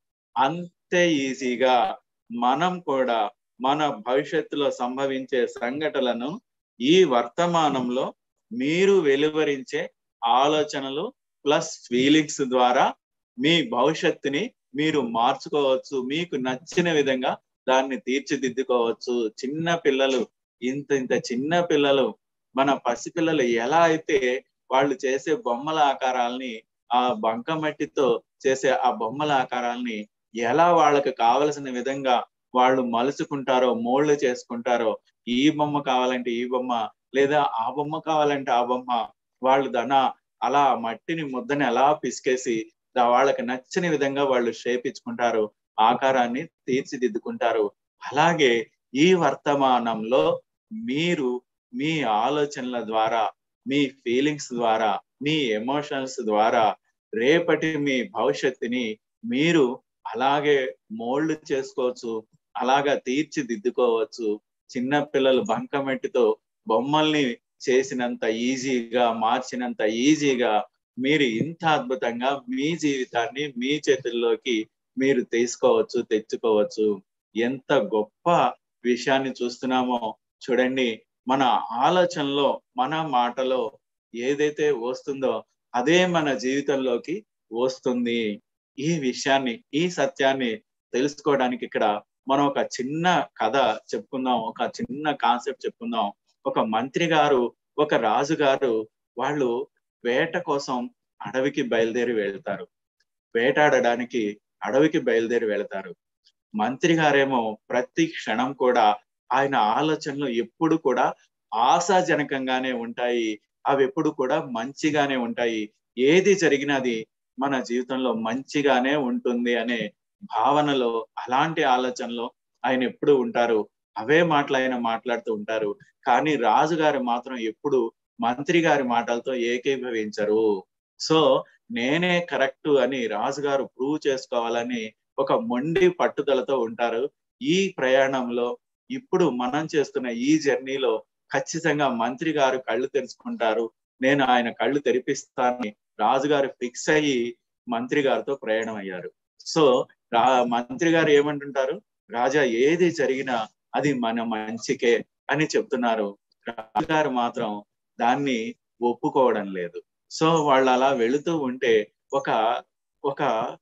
అంతే ఈజీగా మనం కూడా మన భవిష్యత్తులో సంభవించే సంఘటనలను ఈ వర్తమానంలో మీరు వెలువరించే ఆలోచనలు ప్లస్ ఫీలింగ్స్ ద్వారా మీ భవిష్యత్తుని మీరు మార్చుకోవచ్చు మీకు నచ్చిన విధంగా దాన్ని తీర్చిదిద్దుకోవచ్చు చిన్న పిల్లలు ఇంత ఇంత చిన్న పిల్లలు మన పసిపిల్లలు ఎలా అయితే వాళ్ళు చేసే బొమ్మల ఆకారాలని ఆ బంకమట్టితో చేసే ఆ బొమ్మల ఆకారాలని ఎలా వాళ్ళకి కావలసిన విధంగా వాళ్ళు మలుచుకుంటారో మోళ్లు చేసుకుంటారో ఈ బొమ్మ కావాలంటే ఈ బొమ్మ లేదా ఆ బొమ్మ కావాలంటే ఆ బొమ్మ వాళ్ళు దన అలా మట్టిని ముద్దని అలా పిసికేసి వాళ్ళకి నచ్చని విధంగా వాళ్ళు షేప్ ఇచ్చుకుంటారు ఆకారాన్ని తీర్చిదిద్దుకుంటారు అలాగే ఈ వర్తమానంలో మీరు మీ ఆలోచనల ద్వారా మీ ఫీలింగ్స్ ద్వారా మీ ఎమోషన్స్ ద్వారా రేపటి మీ భవిష్యత్తుని మీరు అలాగే మోల్డ్ చేసుకోవచ్చు అలాగా తీర్చిదిద్దుకోవచ్చు చిన్న పిల్లలు బంకమట్టితో బొమ్మల్ని చేసినంత ఈజీగా మార్చినంత ఈజీగా మీరు ఇంత అద్భుతంగా మీ జీవితాన్ని మీ చేతుల్లోకి మీరు తీసుకోవచ్చు తెచ్చుకోవచ్చు ఎంత గొప్ప విషయాన్ని చూస్తున్నామో చూడండి మన ఆలోచనలో మన మాటలో ఏదైతే వస్తుందో అదే మన జీవితంలోకి వస్తుంది ఈ విషయాన్ని ఈ సత్యాన్ని తెలుసుకోవడానికి ఇక్కడ మనం ఒక చిన్న కథ చెప్పుకుందాం ఒక చిన్న కాన్సెప్ట్ చెప్పుకుందాం ఒక మంత్రి గారు ఒక రాజు గారు వాళ్ళు వేట కోసం అడవికి బయలుదేరి వెళ్తారు వేటాడడానికి అడవికి బయలుదేరి వెళ్తారు మంత్రి గారేమో ప్రతి క్షణం కూడా ఆయన ఆలోచనలు ఎప్పుడు కూడా ఆశాజనకంగానే ఉంటాయి అవి ఎప్పుడు కూడా మంచిగానే ఉంటాయి ఏది జరిగినది మన జీవితంలో మంచిగానే ఉంటుంది అనే భావనలో అలాంటి ఆలోచనలో ఆయన ఎప్పుడు ఉంటారు అవే మాటలు ఆయన మాట్లాడుతూ ఉంటారు కానీ రాజుగారు మాత్రం ఎప్పుడు మంత్రి గారి మాటలతో ఏకీభవించరు సో నేనే కరెక్ట్ అని రాజుగారు ప్రూవ్ చేసుకోవాలని ఒక మొండి పట్టుదలతో ఉంటారు ఈ ప్రయాణంలో ఇప్పుడు మనం చేస్తున్న ఈ జర్నీలో ఖచ్చితంగా మంత్రి గారు కళ్ళు తెరుచుకుంటారు నేను ఆయన కళ్ళు తెరిపిస్తానని రాజుగారు ఫిక్స్ అయ్యి మంత్రి గారితో ప్రయాణం అయ్యారు సో రా మంత్రి గారు ఏమంటుంటారు రాజా ఏది జరిగినా అది మన మంచికే అని చెప్తున్నారు రాజుగారు మాత్రం దాన్ని ఒప్పుకోవడం లేదు సో వాళ్ళు అలా వెళుతూ ఉంటే ఒక ఒక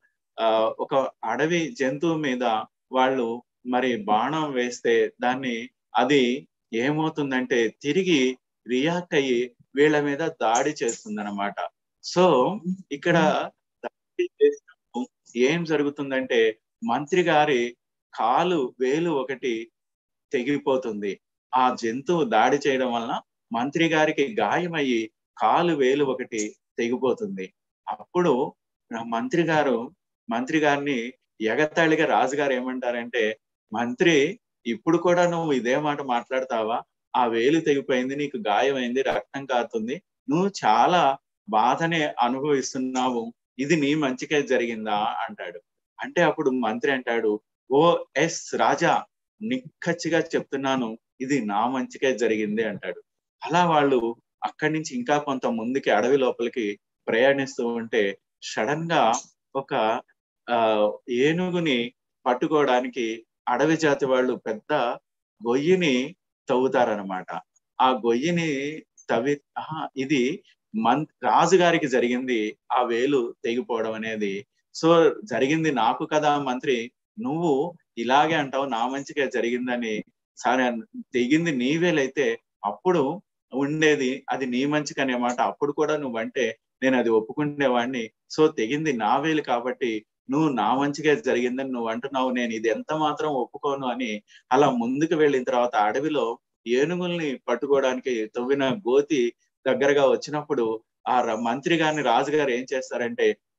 ఆ ఒక అడవి జంతువు మీద వాళ్ళు మరి బాణం వేస్తే దాన్ని అది ఏమవుతుందంటే తిరిగి రియాక్ట్ అయ్యి వీళ్ళ మీద దాడి చేస్తుంది అనమాట సో ఇక్కడ దాడి చేసినప్పుడు ఏం జరుగుతుందంటే మంత్రి గారి కాలు వేలు ఒకటి తెగిపోతుంది ఆ జంతువు దాడి చేయడం వలన మంత్రి గారికి గాయమయ్యి కాలు వేలు ఒకటి తెగిపోతుంది అప్పుడు మంత్రి గారు మంత్రి గారిని ఎగతాళిగా రాజుగారు ఏమంటారంటే మంత్రి ఇప్పుడు కూడా నువ్వు ఇదే మాట మాట్లాడతావా ఆ వేలు తెగిపోయింది నీకు గాయమైంది రక్తం కారుతుంది నువ్వు చాలా బాధనే అనుభవిస్తున్నావు ఇది నీ మంచికే జరిగిందా అంటాడు అంటే అప్పుడు మంత్రి అంటాడు ఓ ఎస్ రాజా నిక్కచ్చిగా చెప్తున్నాను ఇది నా మంచికే జరిగింది అంటాడు అలా వాళ్ళు అక్కడి నుంచి ఇంకా కొంత ముందుకి అడవి లోపలికి ప్రయాణిస్తూ ఉంటే సడన్ గా ఒక ఆ ఏనుగుని పట్టుకోవడానికి అడవి జాతి వాళ్ళు పెద్ద గొయ్యిని తవ్వుతారనమాట ఆ గొయ్యిని తవ్వి ఇది మన్ రాజుగారికి జరిగింది ఆ వేలు తెగిపోవడం అనేది సో జరిగింది నాకు కదా మంత్రి నువ్వు ఇలాగే అంటావు నా మంచిగా జరిగిందని సరే తెగింది నీ వేలైతే అప్పుడు ఉండేది అది నీ మంచికి అనే మాట అప్పుడు కూడా నువ్వంటే నేను అది ఒప్పుకునేవాడిని సో తెగింది నా వేలు కాబట్టి నువ్వు నా మంచిగా జరిగిందని నువ్వు అంటున్నావు నేను ఇది ఎంత మాత్రం ఒప్పుకోను అని అలా ముందుకు వెళ్ళిన తర్వాత అడవిలో ఏనుగుల్ని పట్టుకోవడానికి తవ్విన గోతి దగ్గరగా వచ్చినప్పుడు ఆ మంత్రి గారిని రాజుగారు ఏం చేస్తారంటే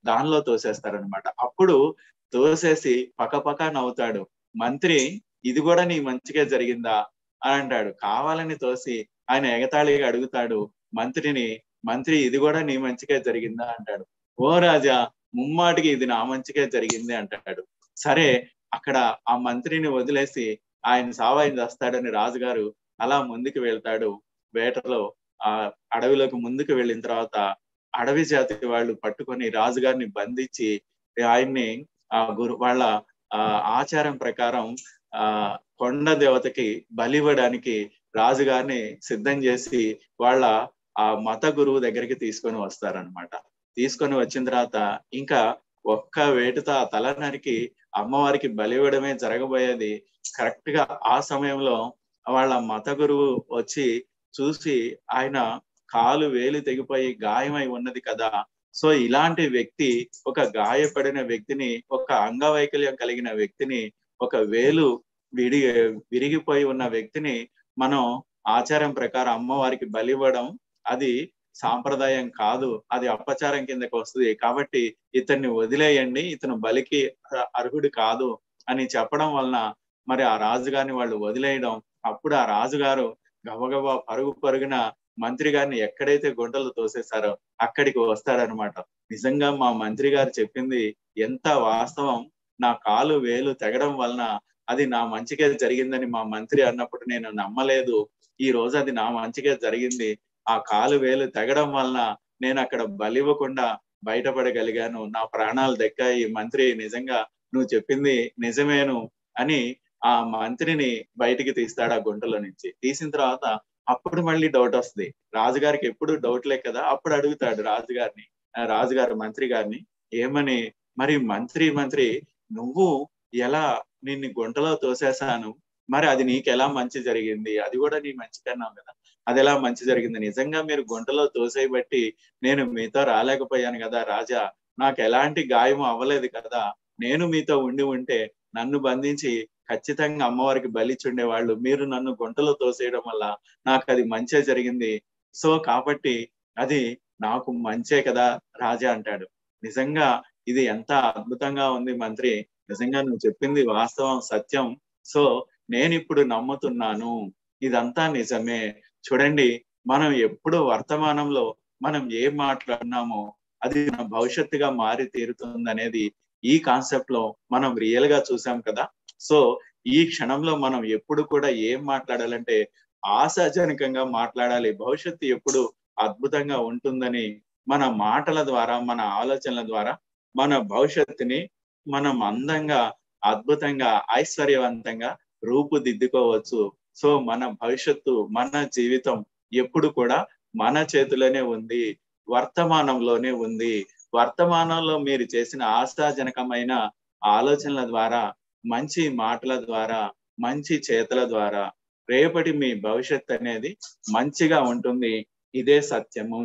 దానిలో తోసేస్తారనమాట అప్పుడు తోసేసి పకపక నవ్వుతాడు మంత్రి ఇది కూడా నీ మంచిగా జరిగిందా అని అంటాడు కావాలని తోసి ఆయన ఎగతాళిగా అడుగుతాడు మంత్రిని మంత్రి ఇది కూడా నీ మంచిగా జరిగిందా అంటాడు ఓ రాజా ముమ్మాటికి ఇది నా మంచిగా జరిగింది అంటాడు సరే అక్కడ ఆ మంత్రిని వదిలేసి ఆయన సావాయిని చేస్తాడని రాజుగారు అలా ముందుకు వెళ్తాడు వేటలో ఆ అడవిలోకి ముందుకు వెళ్ళిన తర్వాత అడవి జాతి వాళ్ళు పట్టుకొని రాజుగారిని బంధించి ఆయన్ని ఆ గురు వాళ్ళ ఆ ఆచారం ప్రకారం ఆ కొండ దేవతకి బలివ్వడానికి రాజుగారిని సిద్ధం చేసి వాళ్ళ ఆ మత గురువు దగ్గరికి తీసుకొని వస్తారనమాట తీసుకొని వచ్చిన తర్వాత ఇంకా ఒక్క వేటుతో ఆ తల నరికి అమ్మవారికి బలివ్వడమే జరగబోయేది కరెక్ట్ గా ఆ సమయంలో వాళ్ళ మత గురువు వచ్చి చూసి ఆయన కాలు వేలు తెగిపోయి గాయమై ఉన్నది కదా సో ఇలాంటి వ్యక్తి ఒక గాయపడిన వ్యక్తిని ఒక అంగవైకల్యం కలిగిన వ్యక్తిని ఒక వేలు విడి విరిగిపోయి ఉన్న వ్యక్తిని మనం ఆచారం ప్రకారం అమ్మవారికి బలివ్వడం అది సాంప్రదాయం కాదు అది అపచారం కిందకి వస్తుంది కాబట్టి ఇతన్ని వదిలేయండి ఇతను బలికి అర్హుడు కాదు అని చెప్పడం వలన మరి ఆ రాజుగారిని వాళ్ళు వదిలేయడం అప్పుడు ఆ రాజుగారు గబగబా పరుగు పరుగున మంత్రి గారిని ఎక్కడైతే గుంటలు తోసేశారో అక్కడికి వస్తాడనమాట నిజంగా మా మంత్రి గారు చెప్పింది ఎంత వాస్తవం నా కాలు వేలు తెగడం వలన అది నా మంచిగా జరిగిందని మా మంత్రి అన్నప్పుడు నేను నమ్మలేదు ఈ రోజు అది నా మంచిగా జరిగింది ఆ కాలు వేలు తెగడం వలన నేను అక్కడ బలివ్వకుండా బయటపడగలిగాను నా ప్రాణాలు దక్కాయి మంత్రి నిజంగా నువ్వు చెప్పింది నిజమేను అని ఆ మంత్రిని బయటికి తీస్తాడు ఆ గుంటలో నుంచి తీసిన తర్వాత అప్పుడు మళ్ళీ డౌట్ వస్తుంది రాజుగారికి ఎప్పుడు డౌట్లే కదా అప్పుడు అడుగుతాడు రాజుగారిని రాజుగారు మంత్రి గారిని ఏమని మరి మంత్రి మంత్రి నువ్వు ఎలా నిన్ను గుంటలో తోసేశాను మరి అది నీకు ఎలా మంచి జరిగింది అది కూడా నీ మంచి కన్నావు కదా అది ఎలా మంచి జరిగింది నిజంగా మీరు గుంటలో తోసేయబట్టి నేను మీతో రాలేకపోయాను కదా రాజా నాకు ఎలాంటి గాయం అవ్వలేదు కదా నేను మీతో ఉండి ఉంటే నన్ను బంధించి ఖచ్చితంగా అమ్మవారికి బలిచుండే వాళ్ళు మీరు నన్ను గుంటలో తోసేయడం వల్ల నాకు అది మంచే జరిగింది సో కాబట్టి అది నాకు మంచే కదా రాజా అంటాడు నిజంగా ఇది ఎంత అద్భుతంగా ఉంది మంత్రి నిజంగా నువ్వు చెప్పింది వాస్తవం సత్యం సో నేను ఇప్పుడు నమ్ముతున్నాను ఇదంతా నిజమే చూడండి మనం ఎప్పుడు వర్తమానంలో మనం ఏం మాట్లాడినామో అది మన భవిష్యత్తుగా మారి తీరుతుంది అనేది ఈ కాన్సెప్ట్ లో మనం రియల్ గా చూసాం కదా సో ఈ క్షణంలో మనం ఎప్పుడు కూడా ఏం మాట్లాడాలంటే ఆశాజనకంగా మాట్లాడాలి భవిష్యత్తు ఎప్పుడు అద్భుతంగా ఉంటుందని మన మాటల ద్వారా మన ఆలోచనల ద్వారా మన భవిష్యత్తుని మనం అందంగా అద్భుతంగా ఐశ్వర్యవంతంగా రూపుదిద్దుకోవచ్చు సో మన భవిష్యత్తు మన జీవితం ఎప్పుడు కూడా మన చేతిలోనే ఉంది వర్తమానంలోనే ఉంది వర్తమానంలో మీరు చేసిన ఆశాజనకమైన ఆలోచనల ద్వారా మంచి మాటల ద్వారా మంచి చేతల ద్వారా రేపటి మీ భవిష్యత్ అనేది మంచిగా ఉంటుంది ఇదే సత్యము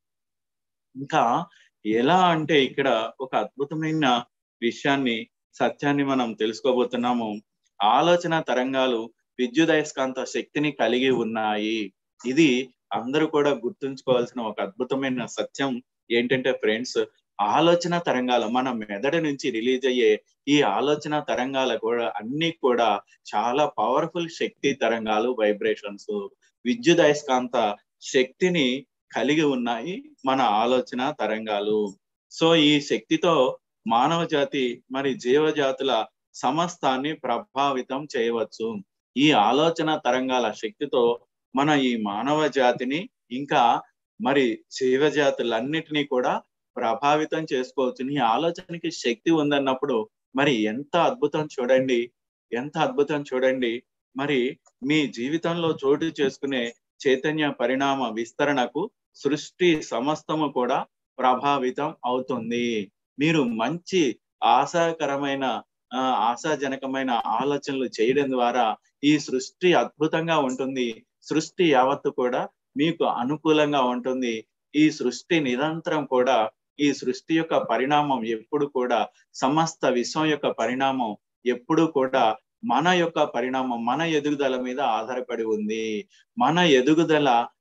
ఇంకా ఎలా అంటే ఇక్కడ ఒక అద్భుతమైన విషయాన్ని సత్యాన్ని మనం తెలుసుకోబోతున్నాము ఆలోచన తరంగాలు విద్యుదయస్కాంత శక్తిని కలిగి ఉన్నాయి ఇది అందరూ కూడా గుర్తుంచుకోవాల్సిన ఒక అద్భుతమైన సత్యం ఏంటంటే ఫ్రెండ్స్ ఆలోచన తరంగాలు మన మెదడు నుంచి రిలీజ్ అయ్యే ఈ ఆలోచన తరంగాలు కూడా అన్ని కూడా చాలా పవర్ఫుల్ శక్తి తరంగాలు వైబ్రేషన్స్ విద్యుదయస్కాంత శక్తిని కలిగి ఉన్నాయి మన ఆలోచన తరంగాలు సో ఈ శక్తితో మానవ జాతి మరి జీవజాతుల సమస్తాన్ని ప్రభావితం చేయవచ్చు ఈ ఆలోచన తరంగాల శక్తితో మన ఈ మానవ జాతిని ఇంకా మరి జీవజాతులన్నిటినీ కూడా ప్రభావితం చేసుకోవచ్చు నీ ఆలోచనకి శక్తి ఉందన్నప్పుడు మరి ఎంత అద్భుతం చూడండి ఎంత అద్భుతం చూడండి మరి మీ జీవితంలో చోటు చేసుకునే చైతన్య పరిణామ విస్తరణకు సృష్టి సమస్తము కూడా ప్రభావితం అవుతుంది మీరు మంచి ఆశాకరమైన ఆశాజనకమైన ఆలోచనలు చేయడం ద్వారా ఈ సృష్టి అద్భుతంగా ఉంటుంది సృష్టి యావత్తు కూడా మీకు అనుకూలంగా ఉంటుంది ఈ సృష్టి నిరంతరం కూడా ఈ సృష్టి యొక్క పరిణామం ఎప్పుడు కూడా సమస్త విశ్వం యొక్క పరిణామం ఎప్పుడు కూడా మన యొక్క పరిణామం మన ఎదుగుదల మీద ఆధారపడి ఉంది మన ఎదుగుదల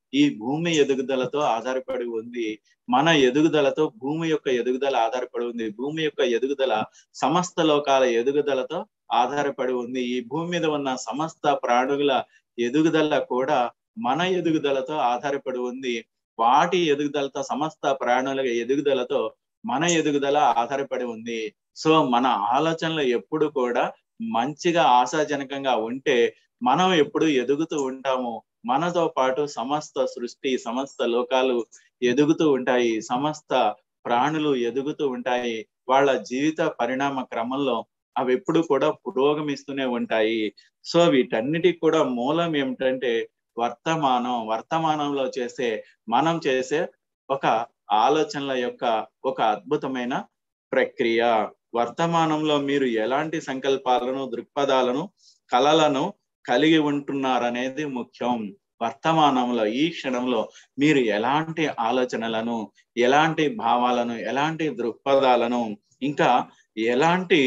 ఈ భూమి ఎదుగుదలతో ఆధారపడి ఉంది మన ఎదుగుదలతో భూమి యొక్క ఎదుగుదల ఆధారపడి ఉంది భూమి యొక్క ఎదుగుదల సమస్త లోకాల ఎదుగుదలతో ఆధారపడి ఉంది ఈ భూమి మీద ఉన్న సమస్త ప్రాణుల ఎదుగుదల కూడా మన ఎదుగుదలతో ఆధారపడి ఉంది వాటి ఎదుగుదలతో సమస్త ప్రాణుల ఎదుగుదలతో మన ఎదుగుదల ఆధారపడి ఉంది సో మన ఆలోచనలు ఎప్పుడు కూడా మంచిగా ఆశాజనకంగా ఉంటే మనం ఎప్పుడు ఎదుగుతూ ఉంటాము మనతో పాటు సమస్త సృష్టి సమస్త లోకాలు ఎదుగుతూ ఉంటాయి సమస్త ప్రాణులు ఎదుగుతూ ఉంటాయి వాళ్ళ జీవిత పరిణామ క్రమంలో అవి ఎప్పుడు కూడా పురోగమిస్తూనే ఉంటాయి సో వీటన్నిటికి కూడా మూలం ఏమిటంటే వర్తమానం వర్తమానంలో చేసే మనం చేసే ఒక ఆలోచనల యొక్క ఒక అద్భుతమైన ప్రక్రియ వర్తమానంలో మీరు ఎలాంటి సంకల్పాలను దృక్పథాలను కళలను కలిగి ఉంటున్నారనేది ముఖ్యం వర్తమానంలో ఈ క్షణంలో మీరు ఎలాంటి ఆలోచనలను ఎలాంటి భావాలను ఎలాంటి దృక్పథాలను ఇంకా ఎలాంటి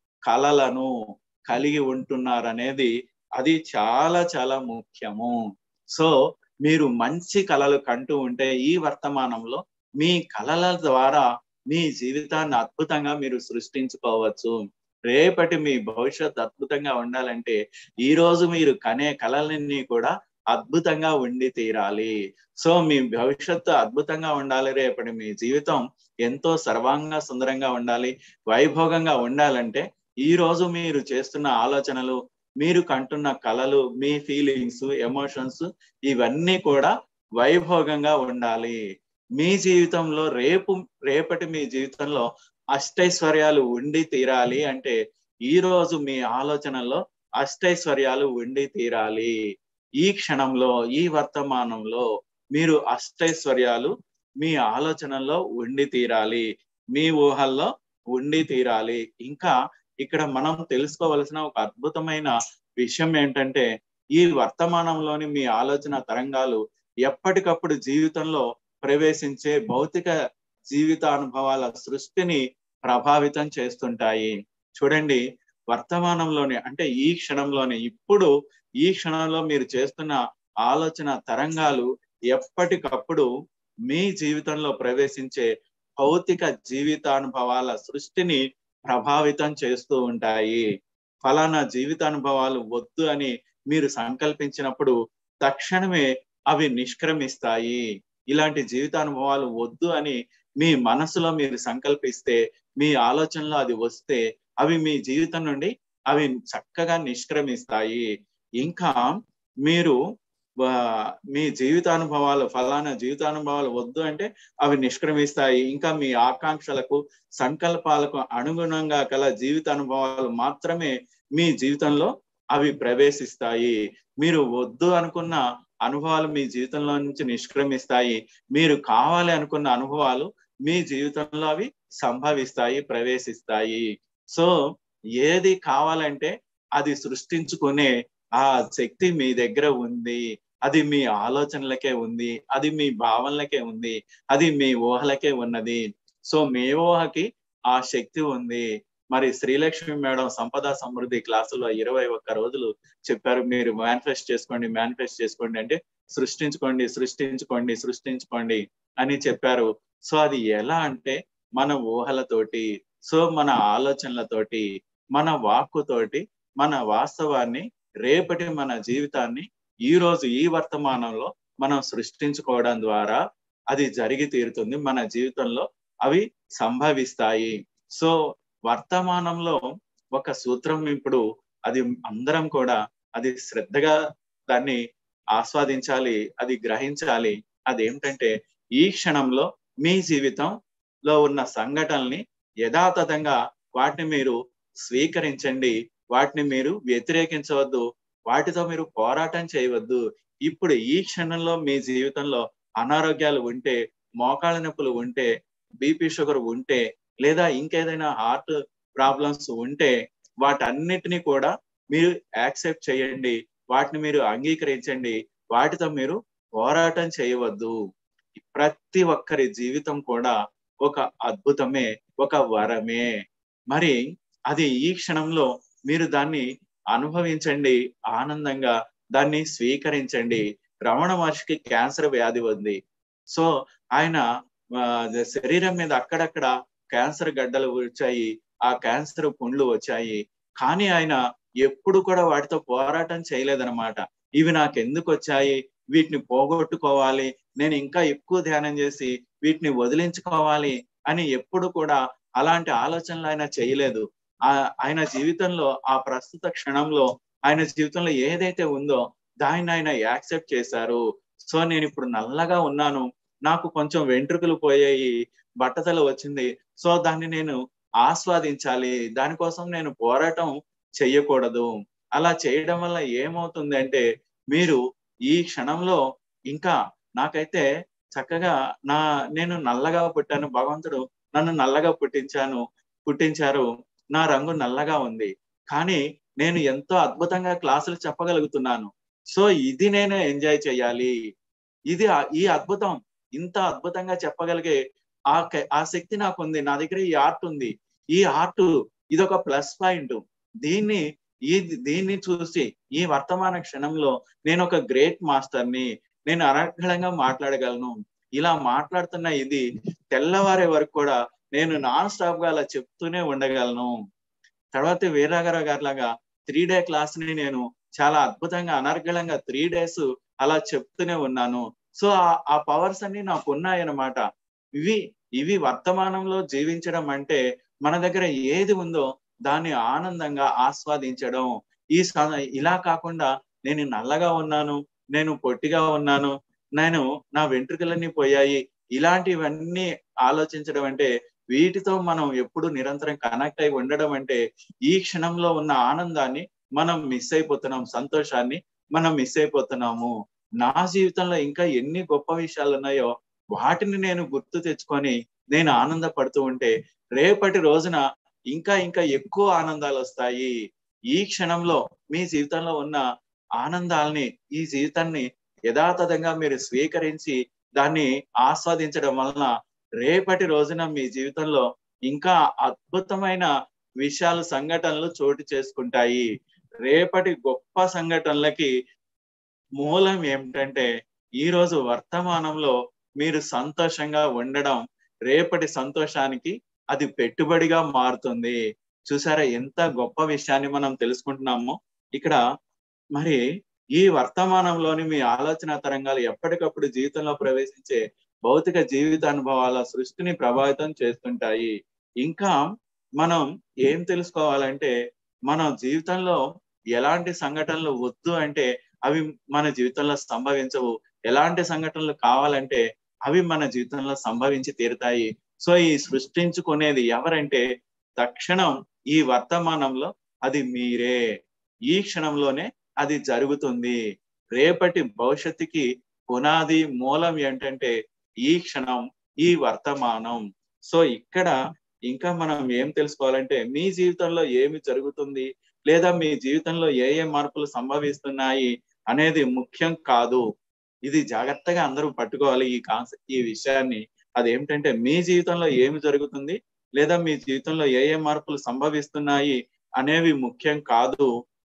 కళలను కలిగి ఉంటున్నారనేది అది చాలా చాలా ముఖ్యము సో మీరు మంచి కళలు కంటూ ఉంటే ఈ వర్తమానంలో మీ కళల ద్వారా మీ జీవితాన్ని అద్భుతంగా మీరు సృష్టించుకోవచ్చు రేపటి మీ భవిష్యత్ అద్భుతంగా ఉండాలంటే ఈ రోజు మీరు కనే కళలన్నీ కూడా అద్భుతంగా ఉండి తీరాలి సో మీ భవిష్యత్తు అద్భుతంగా ఉండాలి రేపటి మీ జీవితం ఎంతో సర్వాంగ సుందరంగా ఉండాలి వైభోగంగా ఉండాలంటే ఈ రోజు మీరు చేస్తున్న ఆలోచనలు మీరు కంటున్న కళలు మీ ఫీలింగ్స్ ఎమోషన్స్ ఇవన్నీ కూడా వైభోగంగా ఉండాలి మీ జీవితంలో రేపు రేపటి మీ జీవితంలో అష్టైశ్వర్యాలు ఉండి తీరాలి అంటే ఈ రోజు మీ ఆలోచనలో అష్టైశ్వర్యాలు ఉండి తీరాలి ఈ క్షణంలో ఈ వర్తమానంలో మీరు అష్టైశ్వర్యాలు మీ ఆలోచనల్లో ఉండి తీరాలి మీ ఊహల్లో ఉండి తీరాలి ఇంకా ఇక్కడ మనం తెలుసుకోవలసిన ఒక అద్భుతమైన విషయం ఏంటంటే ఈ వర్తమానంలోని మీ ఆలోచన తరంగాలు ఎప్పటికప్పుడు జీవితంలో ప్రవేశించే భౌతిక జీవిత అనుభవాల సృష్టిని ప్రభావితం చేస్తుంటాయి చూడండి వర్తమానంలోనే అంటే ఈ క్షణంలోనే ఇప్పుడు ఈ క్షణంలో మీరు చేస్తున్న ఆలోచన తరంగాలు ఎప్పటికప్పుడు మీ జీవితంలో ప్రవేశించే భౌతిక జీవితానుభవాల సృష్టిని ప్రభావితం చేస్తూ ఉంటాయి ఫలానా జీవితానుభవాలు వద్దు అని మీరు సంకల్పించినప్పుడు తక్షణమే అవి నిష్క్రమిస్తాయి ఇలాంటి జీవితానుభవాలు వద్దు అని మీ మనసులో మీరు సంకల్పిస్తే మీ ఆలోచనలో అది వస్తే అవి మీ జీవితం నుండి అవి చక్కగా నిష్క్రమిస్తాయి ఇంకా మీరు మీ జీవితానుభవాలు ఫలానా జీవితానుభవాలు వద్దు అంటే అవి నిష్క్రమిస్తాయి ఇంకా మీ ఆకాంక్షలకు సంకల్పాలకు అనుగుణంగా గల జీవితానుభవాలు మాత్రమే మీ జీవితంలో అవి ప్రవేశిస్తాయి మీరు వద్దు అనుకున్న అనుభవాలు మీ జీవితంలో నుంచి నిష్క్రమిస్తాయి మీరు కావాలి అనుకున్న అనుభవాలు మీ జీవితంలో అవి సంభవిస్తాయి ప్రవేశిస్తాయి సో ఏది కావాలంటే అది సృష్టించుకునే ఆ శక్తి మీ దగ్గర ఉంది అది మీ ఆలోచనలకే ఉంది అది మీ భావనలకే ఉంది అది మీ ఊహలకే ఉన్నది సో మీ ఊహకి ఆ శక్తి ఉంది మరి శ్రీలక్ష్మి మేడం సంపద సమృద్ధి క్లాసులో ఇరవై ఒక్క రోజులు చెప్పారు మీరు మేనిఫెస్ట్ చేసుకోండి మేనిఫెస్ట్ చేసుకోండి అంటే సృష్టించుకోండి సృష్టించుకోండి సృష్టించుకోండి అని చెప్పారు సో అది ఎలా అంటే మన ఊహలతోటి సో మన ఆలోచనలతోటి మన వాక్కుతోటి మన వాస్తవాన్ని రేపటి మన జీవితాన్ని ఈ రోజు ఈ వర్తమానంలో మనం సృష్టించుకోవడం ద్వారా అది జరిగి తీరుతుంది మన జీవితంలో అవి సంభవిస్తాయి సో వర్తమానంలో ఒక సూత్రం ఇప్పుడు అది అందరం కూడా అది శ్రద్ధగా దాన్ని ఆస్వాదించాలి అది గ్రహించాలి అదేమిటంటే ఈ క్షణంలో మీ జీవితంలో ఉన్న సంఘటనల్ని యథాతథంగా వాటిని మీరు స్వీకరించండి వాటిని మీరు వ్యతిరేకించవద్దు వాటితో మీరు పోరాటం చేయవద్దు ఇప్పుడు ఈ క్షణంలో మీ జీవితంలో అనారోగ్యాలు ఉంటే మోకాళ్ళ నొప్పులు ఉంటే బీపీ షుగర్ ఉంటే లేదా ఇంకేదైనా హార్ట్ ప్రాబ్లమ్స్ ఉంటే వాటన్నిటిని కూడా మీరు యాక్సెప్ట్ చేయండి వాటిని మీరు అంగీకరించండి వాటితో మీరు పోరాటం చేయవద్దు ప్రతి ఒక్కరి జీవితం కూడా ఒక అద్భుతమే ఒక వరమే మరి అది ఈ క్షణంలో మీరు దాన్ని అనుభవించండి ఆనందంగా దాన్ని స్వీకరించండి రమణ మహర్షికి క్యాన్సర్ వ్యాధి ఉంది సో ఆయన శరీరం మీద అక్కడక్కడ క్యాన్సర్ గడ్డలు వచ్చాయి ఆ క్యాన్సర్ పుండ్లు వచ్చాయి కానీ ఆయన ఎప్పుడు కూడా వాటితో పోరాటం చేయలేదన్నమాట ఇవి నాకు ఎందుకు వచ్చాయి వీటిని పోగొట్టుకోవాలి నేను ఇంకా ఎక్కువ ధ్యానం చేసి వీటిని వదిలించుకోవాలి అని ఎప్పుడు కూడా అలాంటి ఆలోచనలు ఆయన చేయలేదు ఆ ఆయన జీవితంలో ఆ ప్రస్తుత క్షణంలో ఆయన జీవితంలో ఏదైతే ఉందో దాన్ని ఆయన యాక్సెప్ట్ చేశారు సో నేను ఇప్పుడు నల్లగా ఉన్నాను నాకు కొంచెం వెంట్రుకలు పోయాయి బట్టతల వచ్చింది సో దాన్ని నేను ఆస్వాదించాలి దానికోసం నేను పోరాటం చెయ్యకూడదు అలా చేయడం వల్ల ఏమవుతుంది అంటే మీరు ఈ క్షణంలో ఇంకా నాకైతే చక్కగా నా నేను నల్లగా పుట్టాను భగవంతుడు నన్ను నల్లగా పుట్టించాను పుట్టించారు నా రంగు నల్లగా ఉంది కానీ నేను ఎంతో అద్భుతంగా క్లాసులు చెప్పగలుగుతున్నాను సో ఇది నేను ఎంజాయ్ చేయాలి ఇది ఈ అద్భుతం ఇంత అద్భుతంగా చెప్పగలిగే ఆ ఆ శక్తి నాకు ఉంది నా దగ్గర ఈ ఆర్ట్ ఉంది ఈ ఆర్ట్ ఇది ఒక ప్లస్ పాయింట్ దీన్ని ఈ దీన్ని చూసి ఈ వర్తమాన క్షణంలో నేను ఒక గ్రేట్ మాస్టర్ని నేను అనర్గళంగా మాట్లాడగలను ఇలా మాట్లాడుతున్న ఇది తెల్లవారే వరకు కూడా నేను నాన్ స్టాప్ గా అలా చెప్తూనే ఉండగలను తర్వాత వీరాగారావు గారి లాగా త్రీ డే క్లాస్ ని నేను చాలా అద్భుతంగా అనర్గళంగా త్రీ డేస్ అలా చెప్తూనే ఉన్నాను సో ఆ పవర్స్ అన్ని నాకు ఉన్నాయన్నమాట ఇవి ఇవి వర్తమానంలో జీవించడం అంటే మన దగ్గర ఏది ఉందో దాన్ని ఆనందంగా ఆస్వాదించడం ఈ ఇలా కాకుండా నేను నల్లగా ఉన్నాను నేను పొట్టిగా ఉన్నాను నేను నా వెంట్రుకలన్నీ పోయాయి ఇలాంటివన్నీ ఆలోచించడం అంటే వీటితో మనం ఎప్పుడు నిరంతరం కనెక్ట్ అయి ఉండడం అంటే ఈ క్షణంలో ఉన్న ఆనందాన్ని మనం మిస్ అయిపోతున్నాం సంతోషాన్ని మనం మిస్ అయిపోతున్నాము నా జీవితంలో ఇంకా ఎన్ని గొప్ప విషయాలు ఉన్నాయో వాటిని నేను గుర్తు తెచ్చుకొని నేను ఆనందపడుతూ ఉంటే రేపటి రోజున ఇంకా ఇంకా ఎక్కువ ఆనందాలు వస్తాయి ఈ క్షణంలో మీ జీవితంలో ఉన్న ఆనందాల్ని ఈ జీవితాన్ని యథాతథంగా మీరు స్వీకరించి దాన్ని ఆస్వాదించడం వలన రేపటి రోజున మీ జీవితంలో ఇంకా అద్భుతమైన విషయాలు సంఘటనలు చోటు చేసుకుంటాయి రేపటి గొప్ప సంఘటనలకి మూలం ఏమిటంటే ఈ రోజు వర్తమానంలో మీరు సంతోషంగా ఉండడం రేపటి సంతోషానికి అది పెట్టుబడిగా మారుతుంది చూసారా ఎంత గొప్ప విషయాన్ని మనం తెలుసుకుంటున్నామో ఇక్కడ మరి ఈ వర్తమానంలోని మీ ఆలోచన తరంగాలు ఎప్పటికప్పుడు జీవితంలో ప్రవేశించే భౌతిక జీవిత అనుభవాల సృష్టిని ప్రభావితం చేస్తుంటాయి ఇంకా మనం ఏం తెలుసుకోవాలంటే మన జీవితంలో ఎలాంటి సంఘటనలు వద్దు అంటే అవి మన జీవితంలో సంభవించవు ఎలాంటి సంఘటనలు కావాలంటే అవి మన జీవితంలో సంభవించి తీరుతాయి సో ఈ సృష్టించుకునేది ఎవరంటే తక్షణం ఈ వర్తమానంలో అది మీరే ఈ క్షణంలోనే అది జరుగుతుంది రేపటి భవిష్యత్తుకి పునాది మూలం ఏంటంటే ఈ క్షణం ఈ వర్తమానం సో ఇక్కడ ఇంకా మనం ఏం తెలుసుకోవాలంటే మీ జీవితంలో ఏమి జరుగుతుంది లేదా మీ జీవితంలో ఏ ఏ మార్పులు సంభవిస్తున్నాయి అనేది ముఖ్యం కాదు ఇది జాగ్రత్తగా అందరూ పట్టుకోవాలి ఈ కాన్సెప్ట్ ఈ విషయాన్ని అదేమిటంటే మీ జీవితంలో ఏమి జరుగుతుంది లేదా మీ జీవితంలో ఏ ఏ మార్పులు సంభవిస్తున్నాయి అనేవి ముఖ్యం కాదు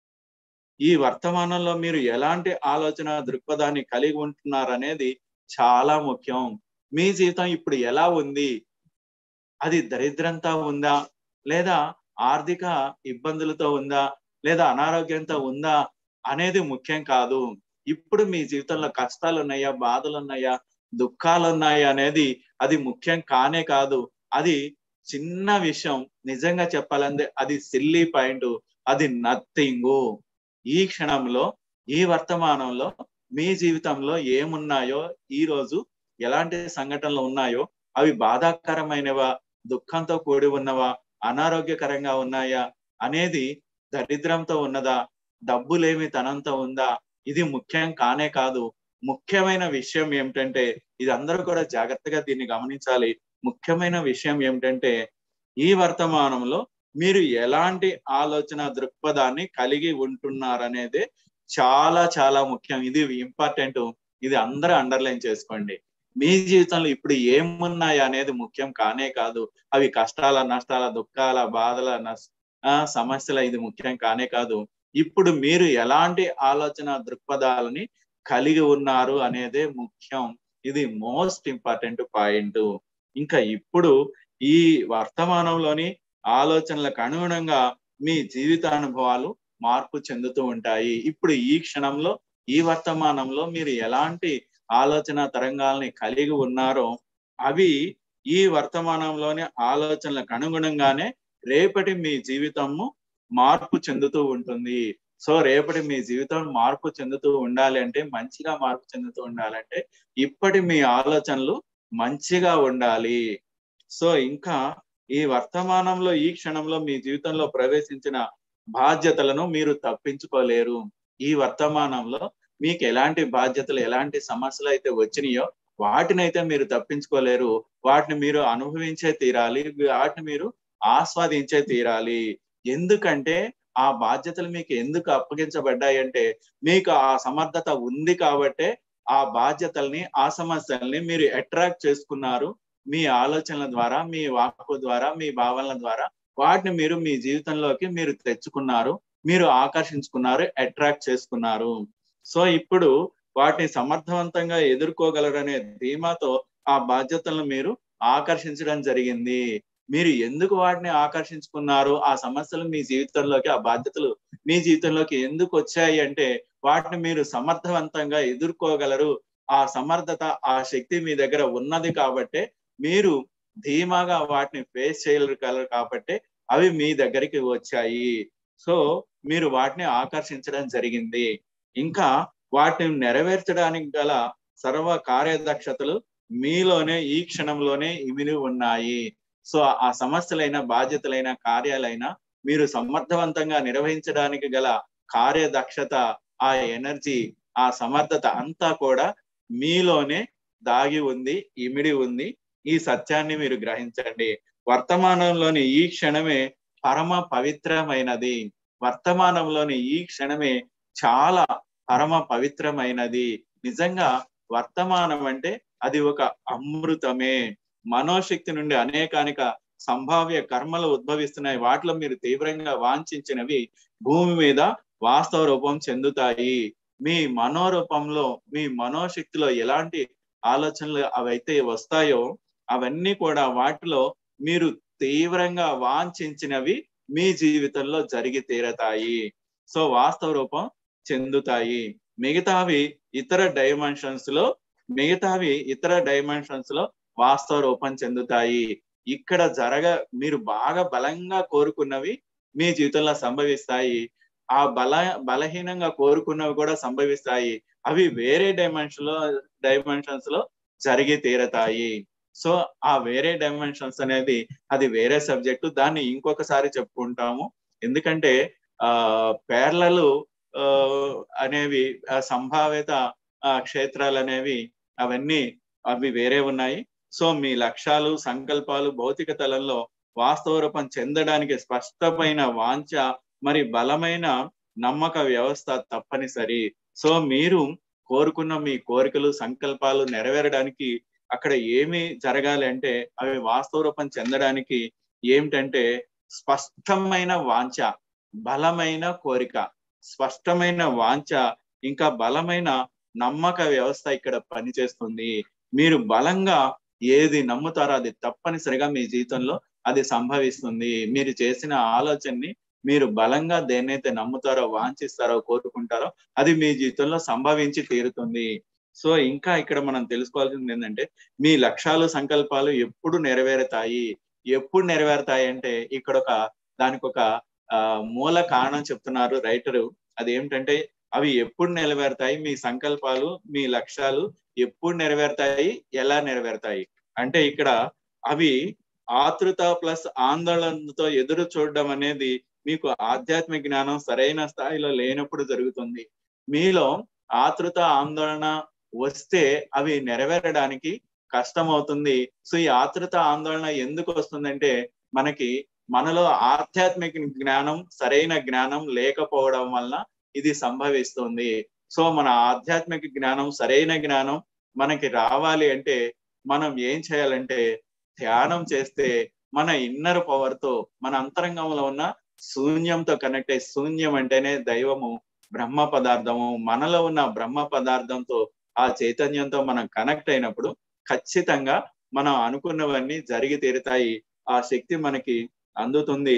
ఈ వర్తమానంలో మీరు ఎలాంటి ఆలోచన దృక్పథాన్ని కలిగి ఉంటున్నారు అనేది చాలా ముఖ్యం మీ జీవితం ఇప్పుడు ఎలా ఉంది అది దరిద్రంతో ఉందా లేదా ఆర్థిక ఇబ్బందులతో ఉందా లేదా అనారోగ్యంతో ఉందా అనేది ముఖ్యం కాదు ఇప్పుడు మీ జీవితంలో కష్టాలు ఉన్నాయా బాధలు ఉన్నాయా దుఃఖాలు ఉన్నాయా అనేది అది ముఖ్యం కానే కాదు అది చిన్న విషయం నిజంగా చెప్పాలంటే అది సిల్లీ పాయింట్ అది నథింగ్ ఈ క్షణంలో ఈ వర్తమానంలో మీ జీవితంలో ఏమున్నాయో ఈ రోజు ఎలాంటి సంఘటనలు ఉన్నాయో అవి బాధాకరమైనవా దుఃఖంతో కూడి ఉన్నవా అనారోగ్యకరంగా ఉన్నాయా అనేది దరిద్రంతో ఉన్నదా డబ్బులేమి తనంతో ఉందా ఇది ముఖ్యం కానే కాదు ముఖ్యమైన విషయం ఏమిటంటే ఇది అందరూ కూడా జాగ్రత్తగా దీన్ని గమనించాలి ముఖ్యమైన విషయం ఏమిటంటే ఈ వర్తమానంలో మీరు ఎలాంటి ఆలోచన దృక్పథాన్ని కలిగి ఉంటున్నారనేదే చాలా చాలా ముఖ్యం ఇది ఇంపార్టెంట్ ఇది అందరూ అండర్లైన్ చేసుకోండి మీ జీవితంలో ఇప్పుడు ఏమున్నాయి అనేది ముఖ్యం కానే కాదు అవి కష్టాల నష్టాల దుఃఖాల బాధల నష్ట సమస్యల ఇది ముఖ్యం కానే కాదు ఇప్పుడు మీరు ఎలాంటి ఆలోచన దృక్పథాలని కలిగి ఉన్నారు అనేదే ముఖ్యం ఇది మోస్ట్ ఇంపార్టెంట్ పాయింట్ ఇంకా ఇప్పుడు ఈ వర్తమానంలోని ఆలోచనలకు అనుగుణంగా మీ జీవితానుభవాలు మార్పు చెందుతూ ఉంటాయి ఇప్పుడు ఈ క్షణంలో ఈ వర్తమానంలో మీరు ఎలాంటి ఆలోచన తరంగాల్ని కలిగి ఉన్నారో అవి ఈ వర్తమానంలోని ఆలోచనలకు అనుగుణంగానే రేపటి మీ జీవితము మార్పు చెందుతూ ఉంటుంది సో రేపటి మీ జీవితం మార్పు చెందుతూ ఉండాలి అంటే మంచిగా మార్పు చెందుతూ ఉండాలంటే ఇప్పటి మీ ఆలోచనలు మంచిగా ఉండాలి సో ఇంకా ఈ వర్తమానంలో ఈ క్షణంలో మీ జీవితంలో ప్రవేశించిన బాధ్యతలను మీరు తప్పించుకోలేరు ఈ వర్తమానంలో మీకు ఎలాంటి బాధ్యతలు ఎలాంటి సమస్యలు అయితే వచ్చినాయో వాటినైతే మీరు తప్పించుకోలేరు వాటిని మీరు అనుభవించే తీరాలి వాటిని మీరు ఆస్వాదించే తీరాలి ఎందుకంటే ఆ బాధ్యతలు మీకు ఎందుకు అప్పగించబడ్డాయి అంటే మీకు ఆ సమర్థత ఉంది కాబట్టే ఆ బాధ్యతల్ని ఆ సమస్యల్ని మీరు అట్రాక్ట్ చేసుకున్నారు మీ ఆలోచనల ద్వారా మీ వాక్కు ద్వారా మీ భావనల ద్వారా వాటిని మీరు మీ జీవితంలోకి మీరు తెచ్చుకున్నారు మీరు ఆకర్షించుకున్నారు అట్రాక్ట్ చేసుకున్నారు సో ఇప్పుడు వాటిని సమర్థవంతంగా ఎదుర్కోగలరనే ధీమాతో ఆ బాధ్యతలను మీరు ఆకర్షించడం జరిగింది మీరు ఎందుకు వాటిని ఆకర్షించుకున్నారు ఆ సమస్యలు మీ జీవితంలోకి ఆ బాధ్యతలు మీ జీవితంలోకి ఎందుకు వచ్చాయి అంటే వాటిని మీరు సమర్థవంతంగా ఎదుర్కోగలరు ఆ సమర్థత ఆ శక్తి మీ దగ్గర ఉన్నది కాబట్టే మీరు ధీమాగా వాటిని ఫేస్ చేయగలరు కాబట్టి అవి మీ దగ్గరికి వచ్చాయి సో మీరు వాటిని ఆకర్షించడం జరిగింది ఇంకా వాటిని నెరవేర్చడానికి గల సర్వ కార్యదక్షతలు మీలోనే ఈ క్షణంలోనే ఇమిడి ఉన్నాయి సో ఆ సమస్యలైన బాధ్యతలైన కార్యాలైన మీరు సమర్థవంతంగా నిర్వహించడానికి గల కార్యదక్షత ఆ ఎనర్జీ ఆ సమర్థత అంతా కూడా మీలోనే దాగి ఉంది ఇమిడి ఉంది ఈ సత్యాన్ని మీరు గ్రహించండి వర్తమానంలోని ఈ క్షణమే పరమ పవిత్రమైనది వర్తమానంలోని ఈ క్షణమే చాలా పరమ పవిత్రమైనది నిజంగా వర్తమానం అంటే అది ఒక అమృతమే మనోశక్తి నుండి అనేకానిక సంభావ్య కర్మలు ఉద్భవిస్తున్నాయి వాటిలో మీరు తీవ్రంగా వాంఛించినవి భూమి మీద వాస్తవ రూపం చెందుతాయి మీ మనోరూపంలో మీ మనోశక్తిలో ఎలాంటి ఆలోచనలు అవైతే వస్తాయో అవన్నీ కూడా వాటిలో మీరు తీవ్రంగా వాంఛించినవి మీ జీవితంలో జరిగి తీరతాయి సో వాస్తవ రూపం చెందుతాయి మిగతావి ఇతర డైమెన్షన్స్ లో మిగతావి ఇతర డైమెన్షన్స్ లో వాస్తవ రూపం చెందుతాయి ఇక్కడ జరగ మీరు బాగా బలంగా కోరుకున్నవి మీ జీవితంలో సంభవిస్తాయి ఆ బల బలహీనంగా కోరుకున్నవి కూడా సంభవిస్తాయి అవి వేరే డైమెన్షన్ లో డైమెన్షన్స్ లో జరిగి తీరతాయి సో ఆ వేరే డైమెన్షన్స్ అనేది అది వేరే సబ్జెక్టు దాన్ని ఇంకొకసారి చెప్పుకుంటాము ఎందుకంటే ఆ పేర్లలు ఆ అనేవి ఆ సంభావ్యత ఆ క్షేత్రాలు అనేవి అవన్నీ అవి వేరే ఉన్నాయి సో మీ లక్ష్యాలు సంకల్పాలు భౌతిక తలంలో వాస్తవ రూపం చెందడానికి స్పష్టమైన వాంఛ మరి బలమైన నమ్మక వ్యవస్థ తప్పనిసరి సో మీరు కోరుకున్న మీ కోరికలు సంకల్పాలు నెరవేరడానికి అక్కడ ఏమి జరగాలి అంటే అవి వాస్తవ రూపం చెందడానికి ఏమిటంటే స్పష్టమైన వాంఛ బలమైన కోరిక స్పష్టమైన వాంఛ ఇంకా బలమైన నమ్మక వ్యవస్థ ఇక్కడ పనిచేస్తుంది మీరు బలంగా ఏది నమ్ముతారో అది తప్పనిసరిగా మీ జీవితంలో అది సంభవిస్తుంది మీరు చేసిన ఆలోచనని మీరు బలంగా దేన్నైతే నమ్ముతారో వాంఛిస్తారో కోరుకుంటారో అది మీ జీవితంలో సంభవించి తీరుతుంది సో ఇంకా ఇక్కడ మనం తెలుసుకోవాల్సింది ఏంటంటే మీ లక్ష్యాలు సంకల్పాలు ఎప్పుడు నెరవేరుతాయి ఎప్పుడు నెరవేరుతాయి అంటే ఇక్కడ ఒక దానికి ఒక ఆ మూల కారణం చెప్తున్నారు రైటరు అదేమిటంటే అవి ఎప్పుడు నెరవేరుతాయి మీ సంకల్పాలు మీ లక్ష్యాలు ఎప్పుడు నెరవేరుతాయి ఎలా నెరవేరుతాయి అంటే ఇక్కడ అవి ఆతృత ప్లస్ ఆందోళనతో ఎదురు చూడడం అనేది మీకు ఆధ్యాత్మిక జ్ఞానం సరైన స్థాయిలో లేనప్పుడు జరుగుతుంది మీలో ఆతృత ఆందోళన వస్తే అవి నెరవేరడానికి కష్టం అవుతుంది సో ఈ ఆతృత ఆందోళన ఎందుకు వస్తుందంటే మనకి మనలో ఆధ్యాత్మిక జ్ఞానం సరైన జ్ఞానం లేకపోవడం వలన ఇది సంభవిస్తుంది సో మన ఆధ్యాత్మిక జ్ఞానం సరైన జ్ఞానం మనకి రావాలి అంటే మనం ఏం చేయాలంటే ధ్యానం చేస్తే మన ఇన్నర్ పవర్ తో మన అంతరంగంలో ఉన్న శూన్యంతో కనెక్ట్ అయ్యి శూన్యం అంటేనే దైవము బ్రహ్మ పదార్థము మనలో ఉన్న బ్రహ్మ పదార్థంతో ఆ చైతన్యంతో మనం కనెక్ట్ అయినప్పుడు ఖచ్చితంగా మనం అనుకున్నవన్నీ జరిగి తీరుతాయి ఆ శక్తి మనకి అందుతుంది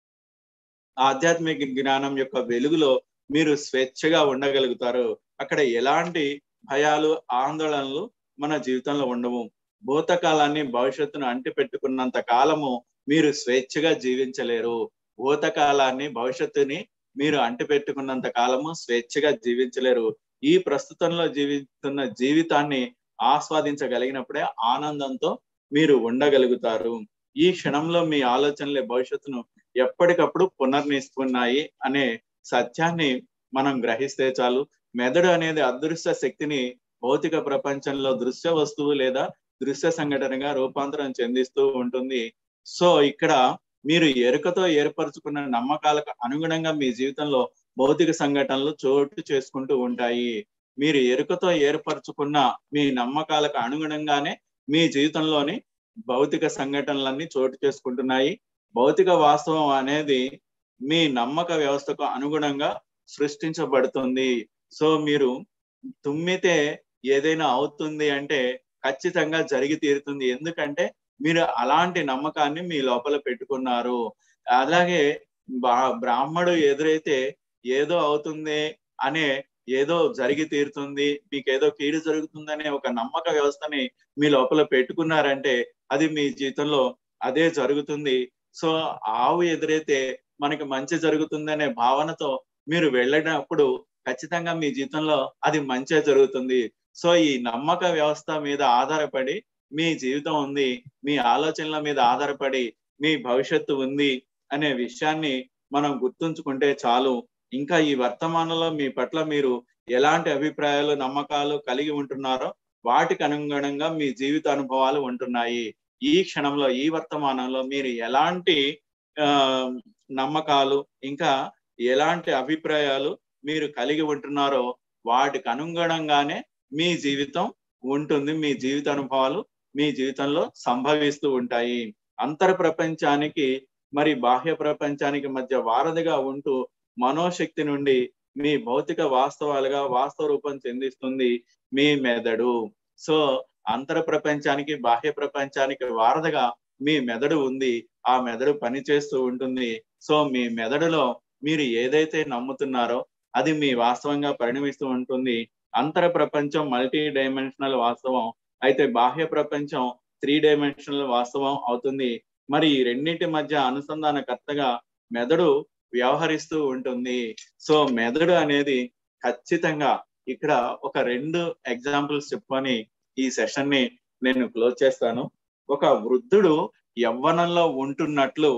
ఆధ్యాత్మిక జ్ఞానం యొక్క వెలుగులో మీరు స్వేచ్ఛగా ఉండగలుగుతారు అక్కడ ఎలాంటి భయాలు ఆందోళనలు మన జీవితంలో ఉండవు భూతకాలాన్ని భవిష్యత్తును అంటి పెట్టుకున్నంత కాలము మీరు స్వేచ్ఛగా జీవించలేరు భూతకాలాన్ని భవిష్యత్తుని మీరు అంటి పెట్టుకున్నంత కాలము స్వేచ్ఛగా జీవించలేరు ఈ ప్రస్తుతంలో జీవిస్తున్న జీవితాన్ని ఆస్వాదించగలిగినప్పుడే ఆనందంతో మీరు ఉండగలుగుతారు ఈ క్షణంలో మీ ఆలోచనలే భవిష్యత్తును ఎప్పటికప్పుడు పునర్నిస్తున్నాయి అనే సత్యాన్ని మనం గ్రహిస్తే చాలు మెదడు అనేది అదృశ్య శక్తిని భౌతిక ప్రపంచంలో దృశ్య వస్తువు లేదా దృశ్య సంఘటనగా రూపాంతరం చెందిస్తూ ఉంటుంది సో ఇక్కడ మీరు ఎరుకతో ఏర్పరచుకున్న నమ్మకాలకు అనుగుణంగా మీ జీవితంలో భౌతిక సంఘటనలు చోటు చేసుకుంటూ ఉంటాయి మీరు ఎరుకతో ఏర్పరచుకున్న మీ నమ్మకాలకు అనుగుణంగానే మీ జీవితంలోని భౌతిక సంఘటనలన్నీ చోటు చేసుకుంటున్నాయి భౌతిక వాస్తవం అనేది మీ నమ్మక వ్యవస్థకు అనుగుణంగా సృష్టించబడుతుంది సో మీరు తుమ్మితే ఏదైనా అవుతుంది అంటే ఖచ్చితంగా జరిగి తీరుతుంది ఎందుకంటే మీరు అలాంటి నమ్మకాన్ని మీ లోపల పెట్టుకున్నారు అలాగే బ్రాహ్మడు ఎదురైతే ఏదో అవుతుంది అనే ఏదో జరిగి తీరుతుంది మీకు ఏదో కీడు జరుగుతుందనే ఒక నమ్మక వ్యవస్థని మీ లోపల పెట్టుకున్నారంటే అది మీ జీవితంలో అదే జరుగుతుంది సో ఆవు ఎదురైతే మనకి మంచి జరుగుతుందనే భావనతో మీరు వెళ్ళినప్పుడు ఖచ్చితంగా మీ జీవితంలో అది మంచి జరుగుతుంది సో ఈ నమ్మక వ్యవస్థ మీద ఆధారపడి మీ జీవితం ఉంది మీ ఆలోచనల మీద ఆధారపడి మీ భవిష్యత్తు ఉంది అనే విషయాన్ని మనం గుర్తుంచుకుంటే చాలు ఇంకా ఈ వర్తమానంలో మీ పట్ల మీరు ఎలాంటి అభిప్రాయాలు నమ్మకాలు కలిగి ఉంటున్నారో వాటికి అనుగుణంగా మీ జీవిత అనుభవాలు ఉంటున్నాయి ఈ క్షణంలో ఈ వర్తమానంలో మీరు ఎలాంటి ఆ నమ్మకాలు ఇంకా ఎలాంటి అభిప్రాయాలు మీరు కలిగి ఉంటున్నారో వాటికి అనుగుణంగానే మీ జీవితం ఉంటుంది మీ జీవిత అనుభవాలు మీ జీవితంలో సంభవిస్తూ ఉంటాయి అంతర్ ప్రపంచానికి మరి బాహ్య ప్రపంచానికి మధ్య వారధిగా ఉంటూ మనోశక్తి నుండి మీ భౌతిక వాస్తవాలుగా వాస్తవ రూపం చెందిస్తుంది మీ మెదడు సో అంతర ప్రపంచానికి బాహ్య ప్రపంచానికి వారధిగా మీ మెదడు ఉంది ఆ మెదడు పనిచేస్తూ ఉంటుంది సో మీ మెదడులో మీరు ఏదైతే నమ్ముతున్నారో అది మీ వాస్తవంగా పరిణమిస్తూ ఉంటుంది అంతర ప్రపంచం మల్టీ డైమెన్షనల్ వాస్తవం అయితే బాహ్య ప్రపంచం త్రీ డైమెన్షనల్ వాస్తవం అవుతుంది మరి ఈ రెండింటి మధ్య అనుసంధానకర్తగా మెదడు వ్యవహరిస్తూ ఉంటుంది సో మెదడు అనేది ఖచ్చితంగా ఇక్కడ ఒక రెండు ఎగ్జాంపుల్స్ చెప్పుకొని ఈ సెషన్ ని నేను క్లోజ్ చేస్తాను ఒక వృద్ధుడు యవ్వనంలో ఉంటున్నట్లు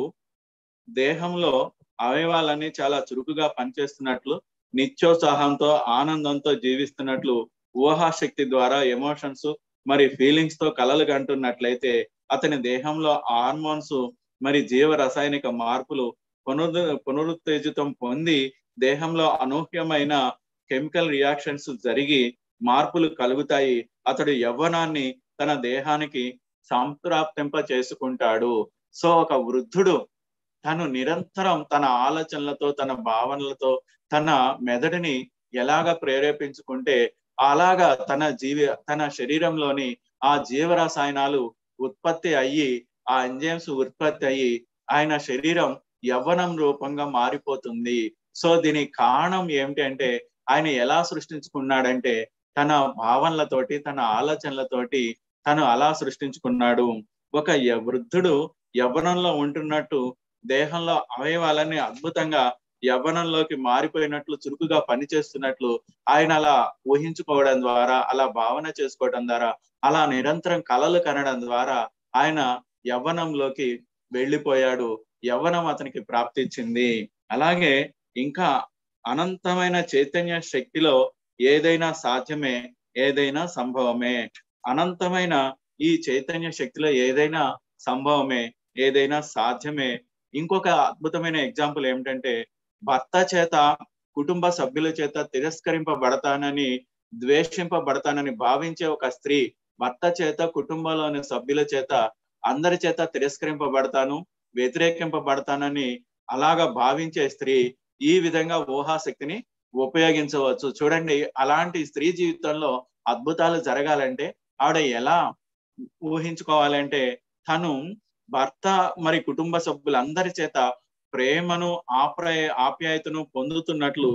దేహంలో అవయవాలన్నీ చాలా చురుకుగా పనిచేస్తున్నట్లు నిత్యోత్సాహంతో ఆనందంతో జీవిస్తున్నట్లు ఊహాశక్తి ద్వారా ఎమోషన్స్ మరి ఫీలింగ్స్ తో కలలు కంటున్నట్లయితే అతని దేహంలో హార్మోన్స్ మరి జీవ రసాయనిక మార్పులు పునరు పునరుత్తేజితం పొంది దేహంలో అనూహ్యమైన కెమికల్ రియాక్షన్స్ జరిగి మార్పులు కలుగుతాయి అతడు యవ్వనాన్ని తన దేహానికి సంప్రాప్తింప చేసుకుంటాడు సో ఒక వృద్ధుడు తను నిరంతరం తన ఆలోచనలతో తన భావనలతో తన మెదడుని ఎలాగ ప్రేరేపించుకుంటే అలాగా తన జీవి తన శరీరంలోని ఆ జీవరసాయనాలు ఉత్పత్తి అయ్యి ఆ ఎంజైమ్స్ ఉత్పత్తి అయ్యి ఆయన శరీరం యవ్వనం రూపంగా మారిపోతుంది సో దీనికి కారణం ఏమిటి అంటే ఆయన ఎలా సృష్టించుకున్నాడంటే తన భావనలతోటి తన ఆలోచనలతోటి తను అలా సృష్టించుకున్నాడు ఒక వృద్ధుడు యవ్వనంలో ఉంటున్నట్టు దేహంలో అవయవాలన్నీ అద్భుతంగా యవ్వనంలోకి మారిపోయినట్లు చురుకుగా పనిచేస్తున్నట్లు ఆయన అలా ఊహించుకోవడం ద్వారా అలా భావన చేసుకోవడం ద్వారా అలా నిరంతరం కలలు కనడం ద్వారా ఆయన యవ్వనంలోకి వెళ్ళిపోయాడు యవ్వనం అతనికి ప్రాప్తించింది అలాగే ఇంకా అనంతమైన చైతన్య శక్తిలో ఏదైనా సాధ్యమే ఏదైనా సంభవమే అనంతమైన ఈ చైతన్య శక్తిలో ఏదైనా సంభవమే ఏదైనా సాధ్యమే ఇంకొక అద్భుతమైన ఎగ్జాంపుల్ ఏమిటంటే భర్త చేత కుటుంబ సభ్యుల చేత తిరస్కరింపబడతానని ద్వేషింపబడతానని భావించే ఒక స్త్రీ భర్త చేత కుటుంబంలోని సభ్యుల చేత అందరి చేత తిరస్కరింపబడతాను వ్యతిరేకింపబడతానని అలాగా భావించే స్త్రీ ఈ విధంగా ఊహాశక్తిని ఉపయోగించవచ్చు చూడండి అలాంటి స్త్రీ జీవితంలో అద్భుతాలు జరగాలంటే ఆవిడ ఎలా ఊహించుకోవాలంటే తను భర్త మరి కుటుంబ సభ్యులందరి చేత ప్రేమను ఆప్రాయ ఆప్యాయతను పొందుతున్నట్లు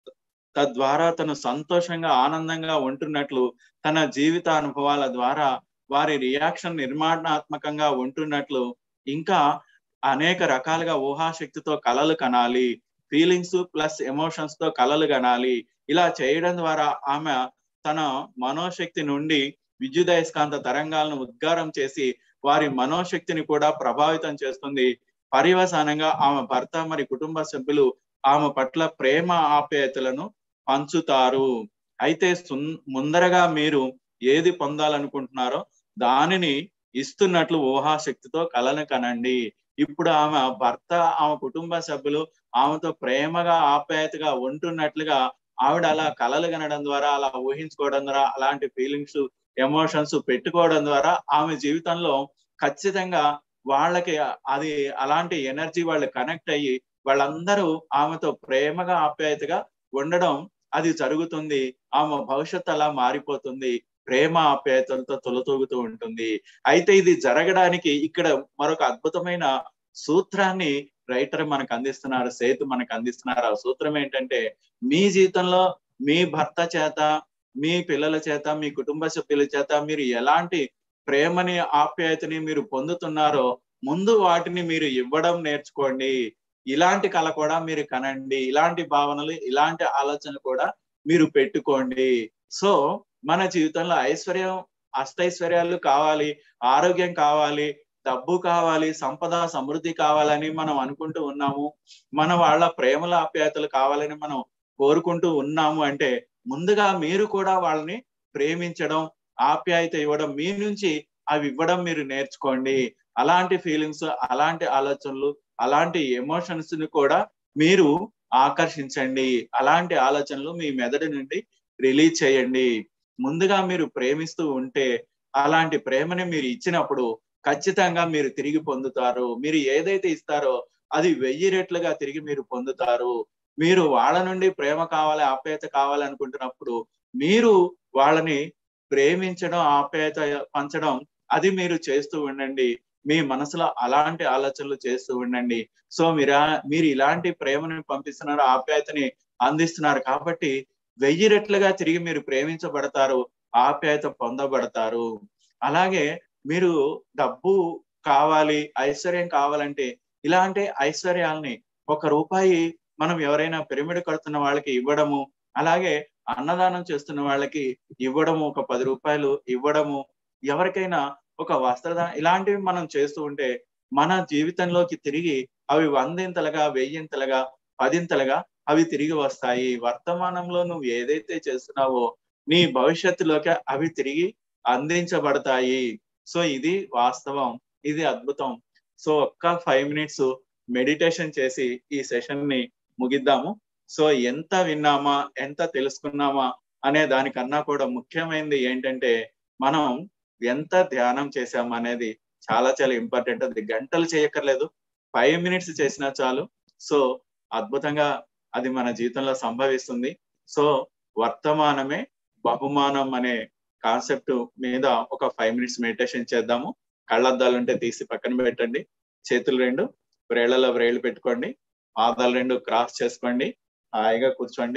తద్వారా తను సంతోషంగా ఆనందంగా ఉంటున్నట్లు తన జీవిత అనుభవాల ద్వారా వారి రియాక్షన్ నిర్మాణాత్మకంగా ఉంటున్నట్లు ఇంకా అనేక రకాలుగా ఊహాశక్తితో కలలు కనాలి ఫీలింగ్స్ ప్లస్ ఎమోషన్స్ తో కలలు కనాలి ఇలా చేయడం ద్వారా ఆమె తన మనోశక్తి నుండి విద్యుదయస్కాంత తరంగాలను ఉద్గారం చేసి వారి మనోశక్తిని కూడా ప్రభావితం చేస్తుంది పర్యవసానంగా ఆమె భర్త మరి కుటుంబ సభ్యులు ఆమె పట్ల ప్రేమ ఆప్యాయతలను పంచుతారు అయితే ముందరగా మీరు ఏది పొందాలనుకుంటున్నారో దానిని ఇస్తున్నట్లు ఊహాశక్తితో కలను కనండి ఇప్పుడు ఆమె భర్త ఆమె కుటుంబ సభ్యులు ఆమెతో ప్రేమగా ఆప్యాయతగా ఉంటున్నట్లుగా ఆవిడ అలా కలలు కనడం ద్వారా అలా ఊహించుకోవడం ద్వారా అలాంటి ఫీలింగ్స్ ఎమోషన్స్ పెట్టుకోవడం ద్వారా ఆమె జీవితంలో ఖచ్చితంగా వాళ్ళకి అది అలాంటి ఎనర్జీ వాళ్ళు కనెక్ట్ అయ్యి వాళ్ళందరూ ఆమెతో ప్రేమగా ఆప్యాయతగా ఉండడం అది జరుగుతుంది ఆమె భవిష్యత్తు అలా మారిపోతుంది ప్రేమ ఆప్యాయతలతో తొలతూగుతూ ఉంటుంది అయితే ఇది జరగడానికి ఇక్కడ మరొక అద్భుతమైన సూత్రాన్ని రైటర్ మనకు అందిస్తున్నారు సేతు మనకు అందిస్తున్నారు ఆ సూత్రం ఏంటంటే మీ జీవితంలో మీ భర్త చేత మీ పిల్లల చేత మీ కుటుంబ సభ్యుల చేత మీరు ఎలాంటి ప్రేమని ఆప్యాయతని మీరు పొందుతున్నారో ముందు వాటిని మీరు ఇవ్వడం నేర్చుకోండి ఇలాంటి కళ కూడా మీరు కనండి ఇలాంటి భావనలు ఇలాంటి ఆలోచనలు కూడా మీరు పెట్టుకోండి సో మన జీవితంలో ఐశ్వర్యం అష్టైశ్వర్యాలు కావాలి ఆరోగ్యం కావాలి డబ్బు కావాలి సంపద సమృద్ధి కావాలని మనం అనుకుంటూ ఉన్నాము మన వాళ్ళ ప్రేమల ఆప్యాయతలు కావాలని మనం కోరుకుంటూ ఉన్నాము అంటే ముందుగా మీరు కూడా వాళ్ళని ప్రేమించడం ఆప్యాయత ఇవ్వడం మీ నుంచి అవి ఇవ్వడం మీరు నేర్చుకోండి అలాంటి ఫీలింగ్స్ అలాంటి ఆలోచనలు అలాంటి ఎమోషన్స్ ని కూడా మీరు ఆకర్షించండి అలాంటి ఆలోచనలు మీ మెదడు నుండి రిలీజ్ చేయండి ముందుగా మీరు ప్రేమిస్తూ ఉంటే అలాంటి ప్రేమని మీరు ఇచ్చినప్పుడు ఖచ్చితంగా మీరు తిరిగి పొందుతారు మీరు ఏదైతే ఇస్తారో అది వెయ్యి రెట్లుగా తిరిగి మీరు పొందుతారు మీరు వాళ్ళ నుండి ప్రేమ కావాలి ఆప్యాయత కావాలి అనుకుంటున్నప్పుడు మీరు వాళ్ళని ప్రేమించడం ఆప్యాయత పంచడం అది మీరు చేస్తూ ఉండండి మీ మనసులో అలాంటి ఆలోచనలు చేస్తూ ఉండండి సో మీరు మీరు ఇలాంటి ప్రేమను పంపిస్తున్నారు ఆప్యాయతని అందిస్తున్నారు కాబట్టి వెయ్యి రెట్లుగా తిరిగి మీరు ప్రేమించబడతారు ఆప్యాయత పొందబడతారు అలాగే మీరు డబ్బు కావాలి ఐశ్వర్యం కావాలంటే ఇలాంటి ఐశ్వర్యాల్ని ఒక రూపాయి మనం ఎవరైనా పిరమిడ్ కడుతున్న వాళ్ళకి ఇవ్వడము అలాగే అన్నదానం చేస్తున్న వాళ్ళకి ఇవ్వడము ఒక పది రూపాయలు ఇవ్వడము ఎవరికైనా ఒక వస్త్రదానం ఇలాంటివి మనం చేస్తూ ఉంటే మన జీవితంలోకి తిరిగి అవి వందింతలుగా వెయ్యింతలుగా పదింతలుగా అవి తిరిగి వస్తాయి వర్తమానంలో నువ్వు ఏదైతే చేస్తున్నావో నీ భవిష్యత్తులోకి అవి తిరిగి అందించబడతాయి సో ఇది వాస్తవం ఇది అద్భుతం సో ఒక్క ఫైవ్ మినిట్స్ మెడిటేషన్ చేసి ఈ సెషన్ ని ముగిద్దాము సో ఎంత విన్నామా ఎంత తెలుసుకున్నామా అనే దానికన్నా కూడా ముఖ్యమైనది ఏంటంటే మనం ఎంత ధ్యానం చేసామా అనేది చాలా చాలా ఇంపార్టెంట్ అది గంటలు చేయక్కర్లేదు ఫైవ్ మినిట్స్ చేసినా చాలు సో అద్భుతంగా అది మన జీవితంలో సంభవిస్తుంది సో వర్తమానమే బహుమానం అనే కాన్సెప్ట్ మీద ఒక ఫైవ్ మినిట్స్ మెడిటేషన్ చేద్దాము కళ్ళద్దాలు ఉంటే తీసి పక్కన పెట్టండి చేతులు రెండు వ్రేళ్లలో వ్రేళ్ళు పెట్టుకోండి పాదాలు రెండు క్రాస్ చేసుకోండి హాయిగా కూర్చోండి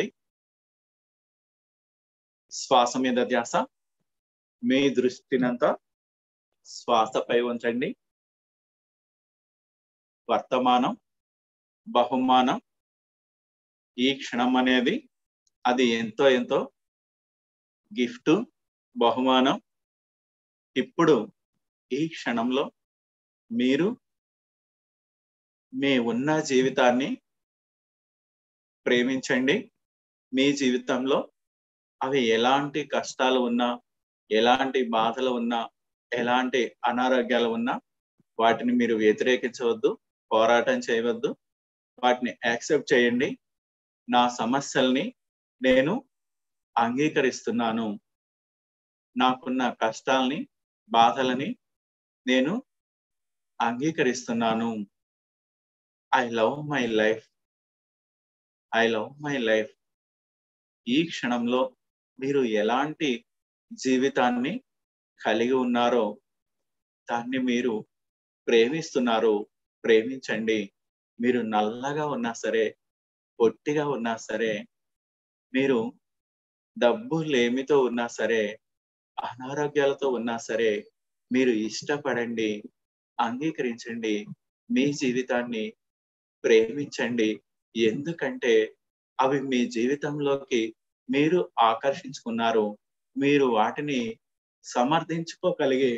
శ్వాస మీద ధ్యాస మీ దృష్టినంతా శ్వాసపై ఉంచండి వర్తమానం బహుమానం ఈ క్షణం అనేది అది ఎంతో ఎంతో గిఫ్ట్ బహుమానం ఇప్పుడు ఈ క్షణంలో మీరు మీ ఉన్న జీవితాన్ని ప్రేమించండి మీ జీవితంలో అవి ఎలాంటి కష్టాలు ఉన్నా ఎలాంటి బాధలు ఉన్నా ఎలాంటి అనారోగ్యాలు ఉన్నా వాటిని మీరు వ్యతిరేకించవద్దు పోరాటం చేయవద్దు వాటిని యాక్సెప్ట్ చేయండి నా సమస్యల్ని నేను అంగీకరిస్తున్నాను నాకున్న కష్టాల్ని బాధలని నేను అంగీకరిస్తున్నాను I love my life I love my life ఈ క్షణంలో మీరు ఎలాంటి జీవితాన్ని కలిగి ఉన్నారో దాన్ని మీరు ప్రేమిస్తున్నారు ప్రేమించండి మీరు నల్లగా ఉన్నా సరే పొట్టిగా ఉన్నా సరే మీరు డబ్బు లేమితో ఉన్నా సరే అనారోగ్యాలతో ఉన్నా సరే మీరు ఇష్టపడండి అంగీకరించండి మీ జీవితాన్ని ప్రేమించండి ఎందుకంటే అవి మీ జీవితంలోకి మీరు ఆకర్షించుకున్నారు మీరు వాటిని సమర్థించుకోగలిగే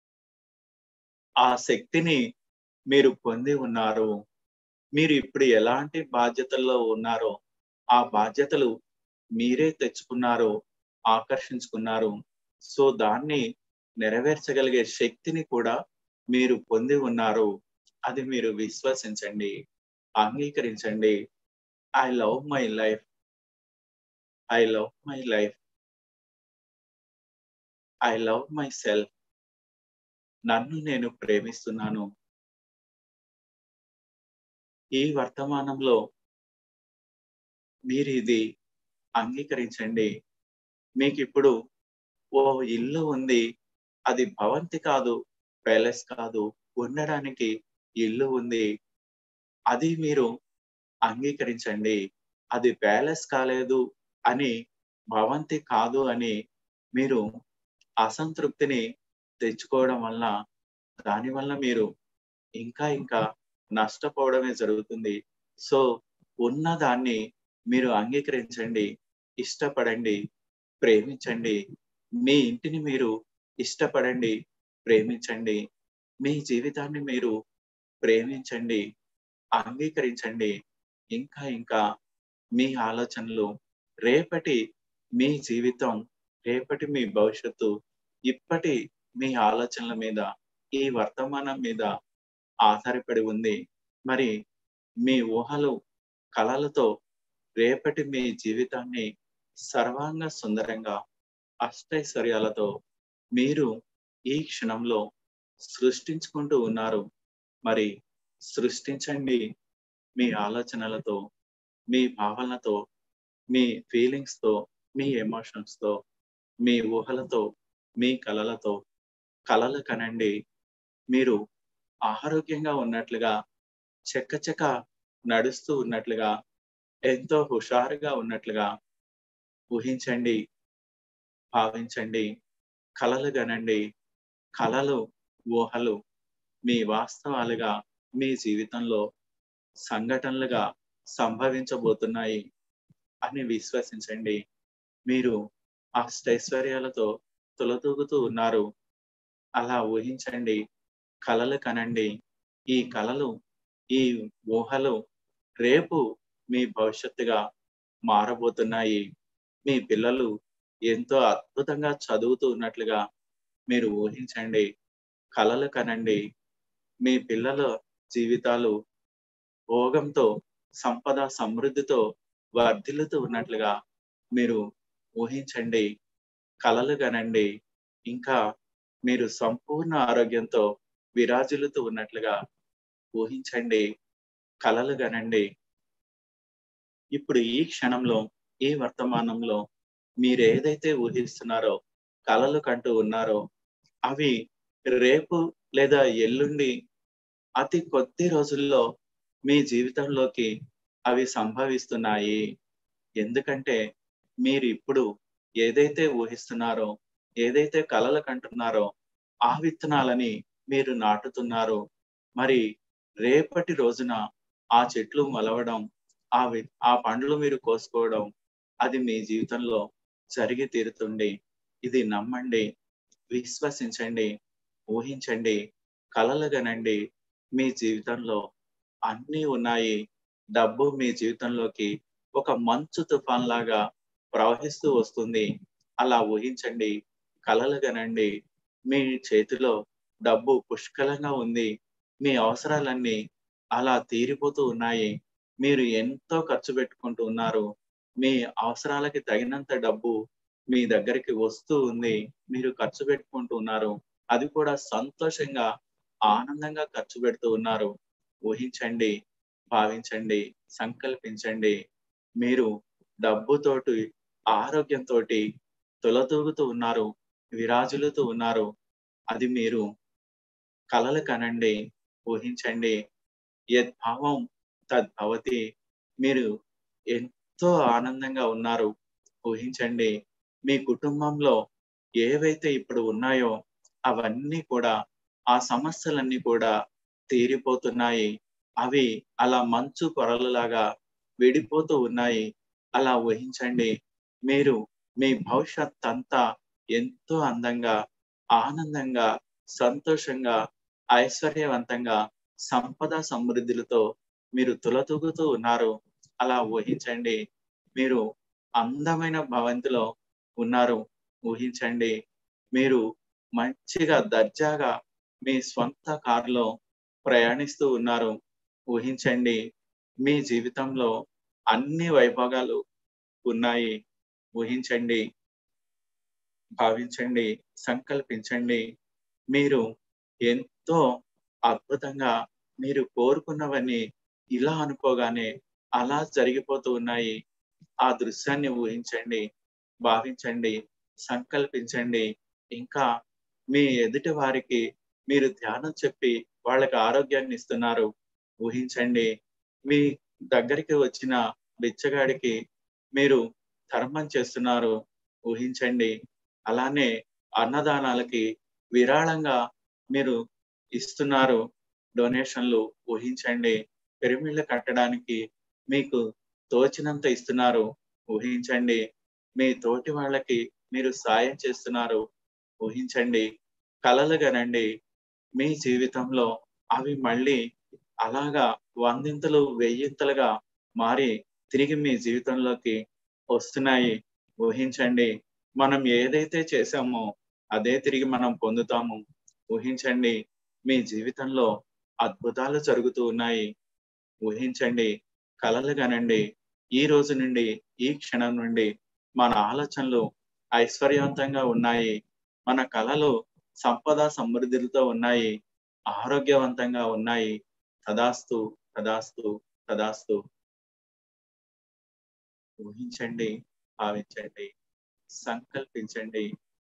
ఆ శక్తిని మీరు పొంది ఉన్నారు మీరు ఇప్పుడు ఎలాంటి బాధ్యతల్లో ఉన్నారో ఆ బాధ్యతలు మీరే తెచ్చుకున్నారు ఆకర్షించుకున్నారు సో దాన్ని నెరవేర్చగలిగే శక్తిని కూడా మీరు పొంది ఉన్నారు అది మీరు విశ్వసించండి అంగీకరించండి I love my life I love my life I love myself నన్ను నేను ప్రేమిస్తున్నాను ఈ వర్తమానంలో మీరు ఇది అంగీకరించండి మీకు ఇప్పుడు ఓ ఇల్లు ఉంది అది భవంతి కాదు ప్యాలెస్ కాదు ఉండడానికి ఇల్లు ఉంది అది మీరు అంగీకరించండి అది ప్యాలెస్ కాలేదు అని భవంతి కాదు అని మీరు అసంతృప్తిని తెచ్చుకోవడం వల్ల దాని వల్ల మీరు ఇంకా ఇంకా నష్టపోవడమే జరుగుతుంది సో ఉన్న దాన్ని మీరు అంగీకరించండి ఇష్టపడండి ప్రేమించండి మీ ఇంటిని మీరు ఇష్టపడండి ప్రేమించండి మీ జీవితాన్ని మీరు ప్రేమించండి అంగీకరించండి ఇంకా ఇంకా మీ ఆలోచనలు రేపటి మీ జీవితం రేపటి మీ భవిష్యత్తు ఇప్పటి మీ ఆలోచనల మీద ఈ వర్తమానం మీద ఆధారపడి ఉంది మరి మీ ఊహలు కళలతో రేపటి మీ జీవితాన్ని సర్వాంగ సుందరంగా అష్టైశ్వర్యాలతో మీరు ఈ క్షణంలో సృష్టించుకుంటూ ఉన్నారు మరి సృష్టించండి మీ ఆలోచనలతో మీ భావనలతో మీ ఫీలింగ్స్ తో మీ ఎమోషన్స్ తో మీ ఊహలతో మీ కలలతో కలలు కనండి మీరు ఆరోగ్యంగా ఉన్నట్లుగా చెక్క నడుస్తూ ఉన్నట్లుగా ఎంతో హుషారుగా ఉన్నట్లుగా ఊహించండి భావించండి కలలు గనండి కలలు ఊహలు మీ వాస్తవాలుగా మీ జీవితంలో సంఘటనలుగా సంభవించబోతున్నాయి అని విశ్వసించండి మీరు అష్టైశ్వర్యాలతో తులతూగుతూ ఉన్నారు అలా ఊహించండి కలలు కనండి ఈ కలలు ఈ ఊహలు రేపు మీ భవిష్యత్తుగా మారబోతున్నాయి మీ పిల్లలు ఎంతో అద్భుతంగా చదువుతూ ఉన్నట్లుగా మీరు ఊహించండి కలలు కనండి మీ పిల్లల జీవితాలు భోగంతో సంపద సమృద్ధితో వర్ధిల్లుతూ ఉన్నట్లుగా మీరు ఊహించండి కలలు కనండి ఇంకా మీరు సంపూర్ణ ఆరోగ్యంతో విరాజిల్లుతూ ఉన్నట్లుగా ఊహించండి కలలు గనండి ఇప్పుడు ఈ క్షణంలో ఈ వర్తమానంలో మీరు ఏదైతే ఊహిస్తున్నారో కలలు కంటూ ఉన్నారో అవి రేపు లేదా ఎల్లుండి అతి కొద్ది రోజుల్లో మీ జీవితంలోకి అవి సంభవిస్తున్నాయి ఎందుకంటే మీరు ఇప్పుడు ఏదైతే ఊహిస్తున్నారో ఏదైతే కలలు కంటున్నారో ఆ విత్తనాలని మీరు నాటుతున్నారు మరి రేపటి రోజున ఆ చెట్లు మొలవడం ఆ వి ఆ పండ్లు మీరు కోసుకోవడం అది మీ జీవితంలో జరిగి తీరుతుంది ఇది నమ్మండి విశ్వసించండి ఊహించండి కలలుగనండి మీ జీవితంలో అన్నీ ఉన్నాయి డబ్బు మీ జీవితంలోకి ఒక మంచు తుఫాన్ లాగా ప్రవహిస్తూ వస్తుంది అలా ఊహించండి కలలుగనండి మీ చేతిలో డబ్బు పుష్కలంగా ఉంది మీ అవసరాలన్నీ అలా తీరిపోతూ ఉన్నాయి మీరు ఎంతో ఖర్చు పెట్టుకుంటూ ఉన్నారు మీ అవసరాలకి తగినంత డబ్బు మీ దగ్గరికి వస్తూ ఉంది మీరు ఖర్చు పెట్టుకుంటూ ఉన్నారు అది కూడా సంతోషంగా ఆనందంగా ఖర్చు పెడుతూ ఉన్నారు ఊహించండి భావించండి సంకల్పించండి మీరు డబ్బుతోటి ఆరోగ్యంతో తొలతూగుతూ ఉన్నారు విరాజులుతూ ఉన్నారు అది మీరు కలలు కనండి ఊహించండి యద్భావం తద్భవతి మీరు ఎంతో ఆనందంగా ఉన్నారు ఊహించండి మీ కుటుంబంలో ఏవైతే ఇప్పుడు ఉన్నాయో అవన్నీ కూడా ఆ సమస్యలన్నీ కూడా తీరిపోతున్నాయి అవి అలా మంచు పొరలలాగా విడిపోతూ ఉన్నాయి అలా ఊహించండి మీరు మీ భవిష్యత్ అంతా ఎంతో అందంగా ఆనందంగా సంతోషంగా ఐశ్వర్యవంతంగా సంపద సమృద్ధులతో మీరు తులతూగుతూ ఉన్నారు అలా ఊహించండి మీరు అందమైన భవంతిలో ఉన్నారు ఊహించండి మీరు మంచిగా దర్జాగా మీ స్వంత కారులో ప్రయాణిస్తూ ఉన్నారు ఊహించండి మీ జీవితంలో అన్ని వైభోగాలు ఉన్నాయి ఊహించండి భావించండి సంకల్పించండి మీరు ఎంతో అద్భుతంగా మీరు కోరుకున్నవన్నీ ఇలా అనుకోగానే అలా జరిగిపోతూ ఉన్నాయి ఆ దృశ్యాన్ని ఊహించండి భావించండి సంకల్పించండి ఇంకా మీ ఎదుటి వారికి మీరు ధ్యానం చెప్పి వాళ్ళకి ఆరోగ్యాన్ని ఇస్తున్నారు ఊహించండి మీ దగ్గరికి వచ్చిన బిచ్చగాడికి మీరు ధర్మం చేస్తున్నారు ఊహించండి అలానే అన్నదానాలకి విరాళంగా మీరు ఇస్తున్నారు డొనేషన్లు ఊహించండి పిరమిడ్లు కట్టడానికి మీకు తోచినంత ఇస్తున్నారు ఊహించండి మీ తోటి వాళ్ళకి మీరు సాయం చేస్తున్నారు ఊహించండి కలలు గనండి మీ జీవితంలో అవి మళ్ళీ అలాగా వందింతలు వెయ్యింతలుగా మారి తిరిగి మీ జీవితంలోకి వస్తున్నాయి ఊహించండి మనం ఏదైతే చేసామో అదే తిరిగి మనం పొందుతాము ఊహించండి మీ జీవితంలో అద్భుతాలు జరుగుతూ ఉన్నాయి ఊహించండి కలలు గనండి ఈ రోజు నుండి ఈ క్షణం నుండి మన ఆలోచనలు ఐశ్వర్యవంతంగా ఉన్నాయి మన కళలు సంపద సమృద్ధితో ఉన్నాయి ఆరోగ్యవంతంగా ఉన్నాయి తదాస్తు తదాస్తు తదాస్తు ఊహించండి భావించండి సంకల్పించండి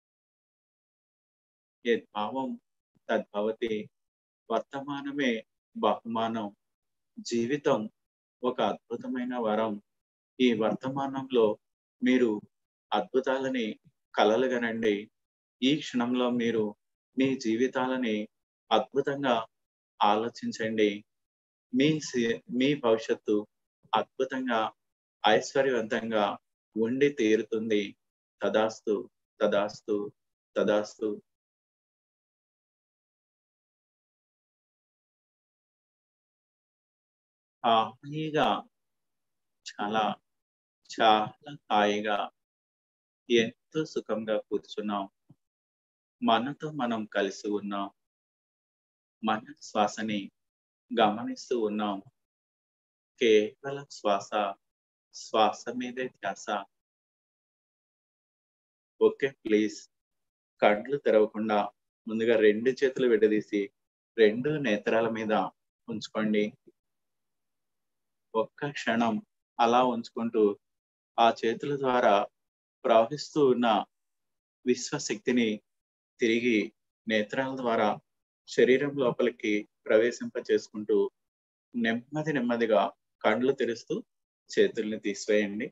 యద్భావం తద్భవతి వర్తమానమే బహుమానం జీవితం ఒక అద్భుతమైన వరం ఈ వర్తమానంలో మీరు అద్భుతాలని కలలుగనండి ఈ క్షణంలో మీరు మీ జీవితాలని అద్భుతంగా ఆలోచించండి మీ మీ భవిష్యత్తు అద్భుతంగా ఐశ్వర్యవంతంగా ఉండి తీరుతుంది తదాస్తు తదాస్తు తదాస్తు హాయిగా చాలా చాలా హాయిగా ఎంతో సుఖంగా కూర్చున్నాం మనతో మనం కలిసి ఉన్నాం మన శ్వాసని గమనిస్తూ ఉన్నాం కేవలం శ్వాస శ్వాస మీదే ధ్యాస ఓకే ప్లీజ్ కళ్ళు తెరవకుండా ముందుగా రెండు చేతులు విడదీసి రెండు నేత్రాల మీద ఉంచుకోండి ఒక్క క్షణం అలా ఉంచుకుంటూ ఆ చేతుల ద్వారా ప్రవహిస్తూ ఉన్న విశ్వశక్తిని తిరిగి నేత్రాల ద్వారా శరీరం లోపలికి ప్రవేశింప చేసుకుంటూ నెమ్మది నెమ్మదిగా కండ్లు తెరుస్తూ చేతుల్ని తీసివేయండి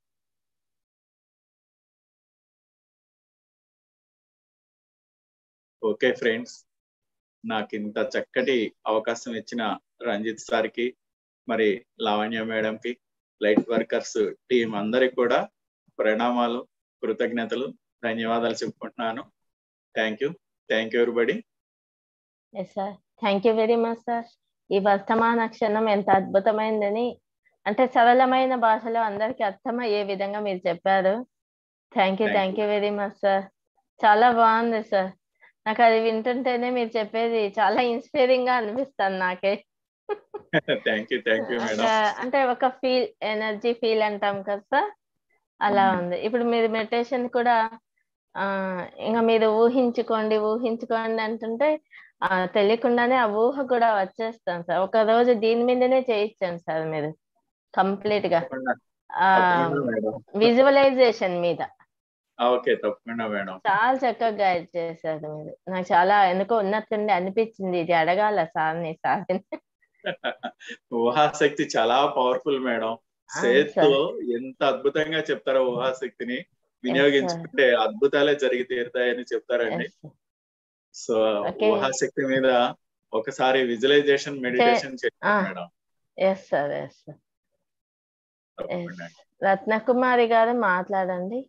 ఓకే ఫ్రెండ్స్ నాకు ఇంత చక్కటి అవకాశం ఇచ్చిన రంజిత్ సార్కి మరి లావణ్య మేడంకి లైట్ వర్కర్స్ టీం అందరికి కూడా ప్రణామాలు కృతజ్ఞతలు ధన్యవాదాలు చెప్పుకుంటున్నాను thank you thank you everybody yes sir thank you very much sir ఈ వర్తమాన క్షణం ఎంత అద్భుతమైందని అంటే సరళమైన భాషలో అందరికి అర్థమయ్యే విధంగా మీరు చెప్పారు thank you Thank thank you very much sir చాలా బాగుంది సార్ నాకు అది వింటుంటేనే మీరు చెప్పేది చాలా ఇన్స్పైరింగ్ గా అనిపిస్తుంది నాకే thank you thank you madam ఒక- అంటే ఒక ఫీల్ ఎనర్జీ ఫీల్ అంటాం కదా సార్ అలా Mm. ఉంది ఇప్పుడు మీరు మెడిటేషన్ కూడా ఆ ఇంకా మీరు ఊహించుకోండి ఊహించుకోండి అంటుంటే ఆ తెలియకుండానే ఆ ఊహ కూడా వచ్చేస్తాం సార్ ఒక రోజు దీని మీదనే చేయించాను సార్ మీరు కంప్లీట్ గా తప్పకుండా తప్పకుండా మేడం విజువలైజేషన్ మీద ఓకే తప్పకుండా మేడం చాలా చక్కగా గైడ్ చేశారు మీరు నాకు చాలా ఎందుకో ఉన్నట్టుండి అనిపించింది ఇది అడగాల సార్ని సార్ ఊహాశక్తి చాలా పవర్ఫుల్ మేడం సేత్తో ఎంత అద్భుతంగా చెప్తారో ఊహాశక్తిని వినియోగించుకుంటే అద్భుతాలే జరిగి తీరుతాయని చెప్తారండి సో Okay. ఊహాశక్తి మీద ఒకసారి విజువలైజేషన్ మెడిటేషన్ చేయండి madam yes sir yes sir తప్పకుండా రత్నకుమారి గారు మాట్లాడండి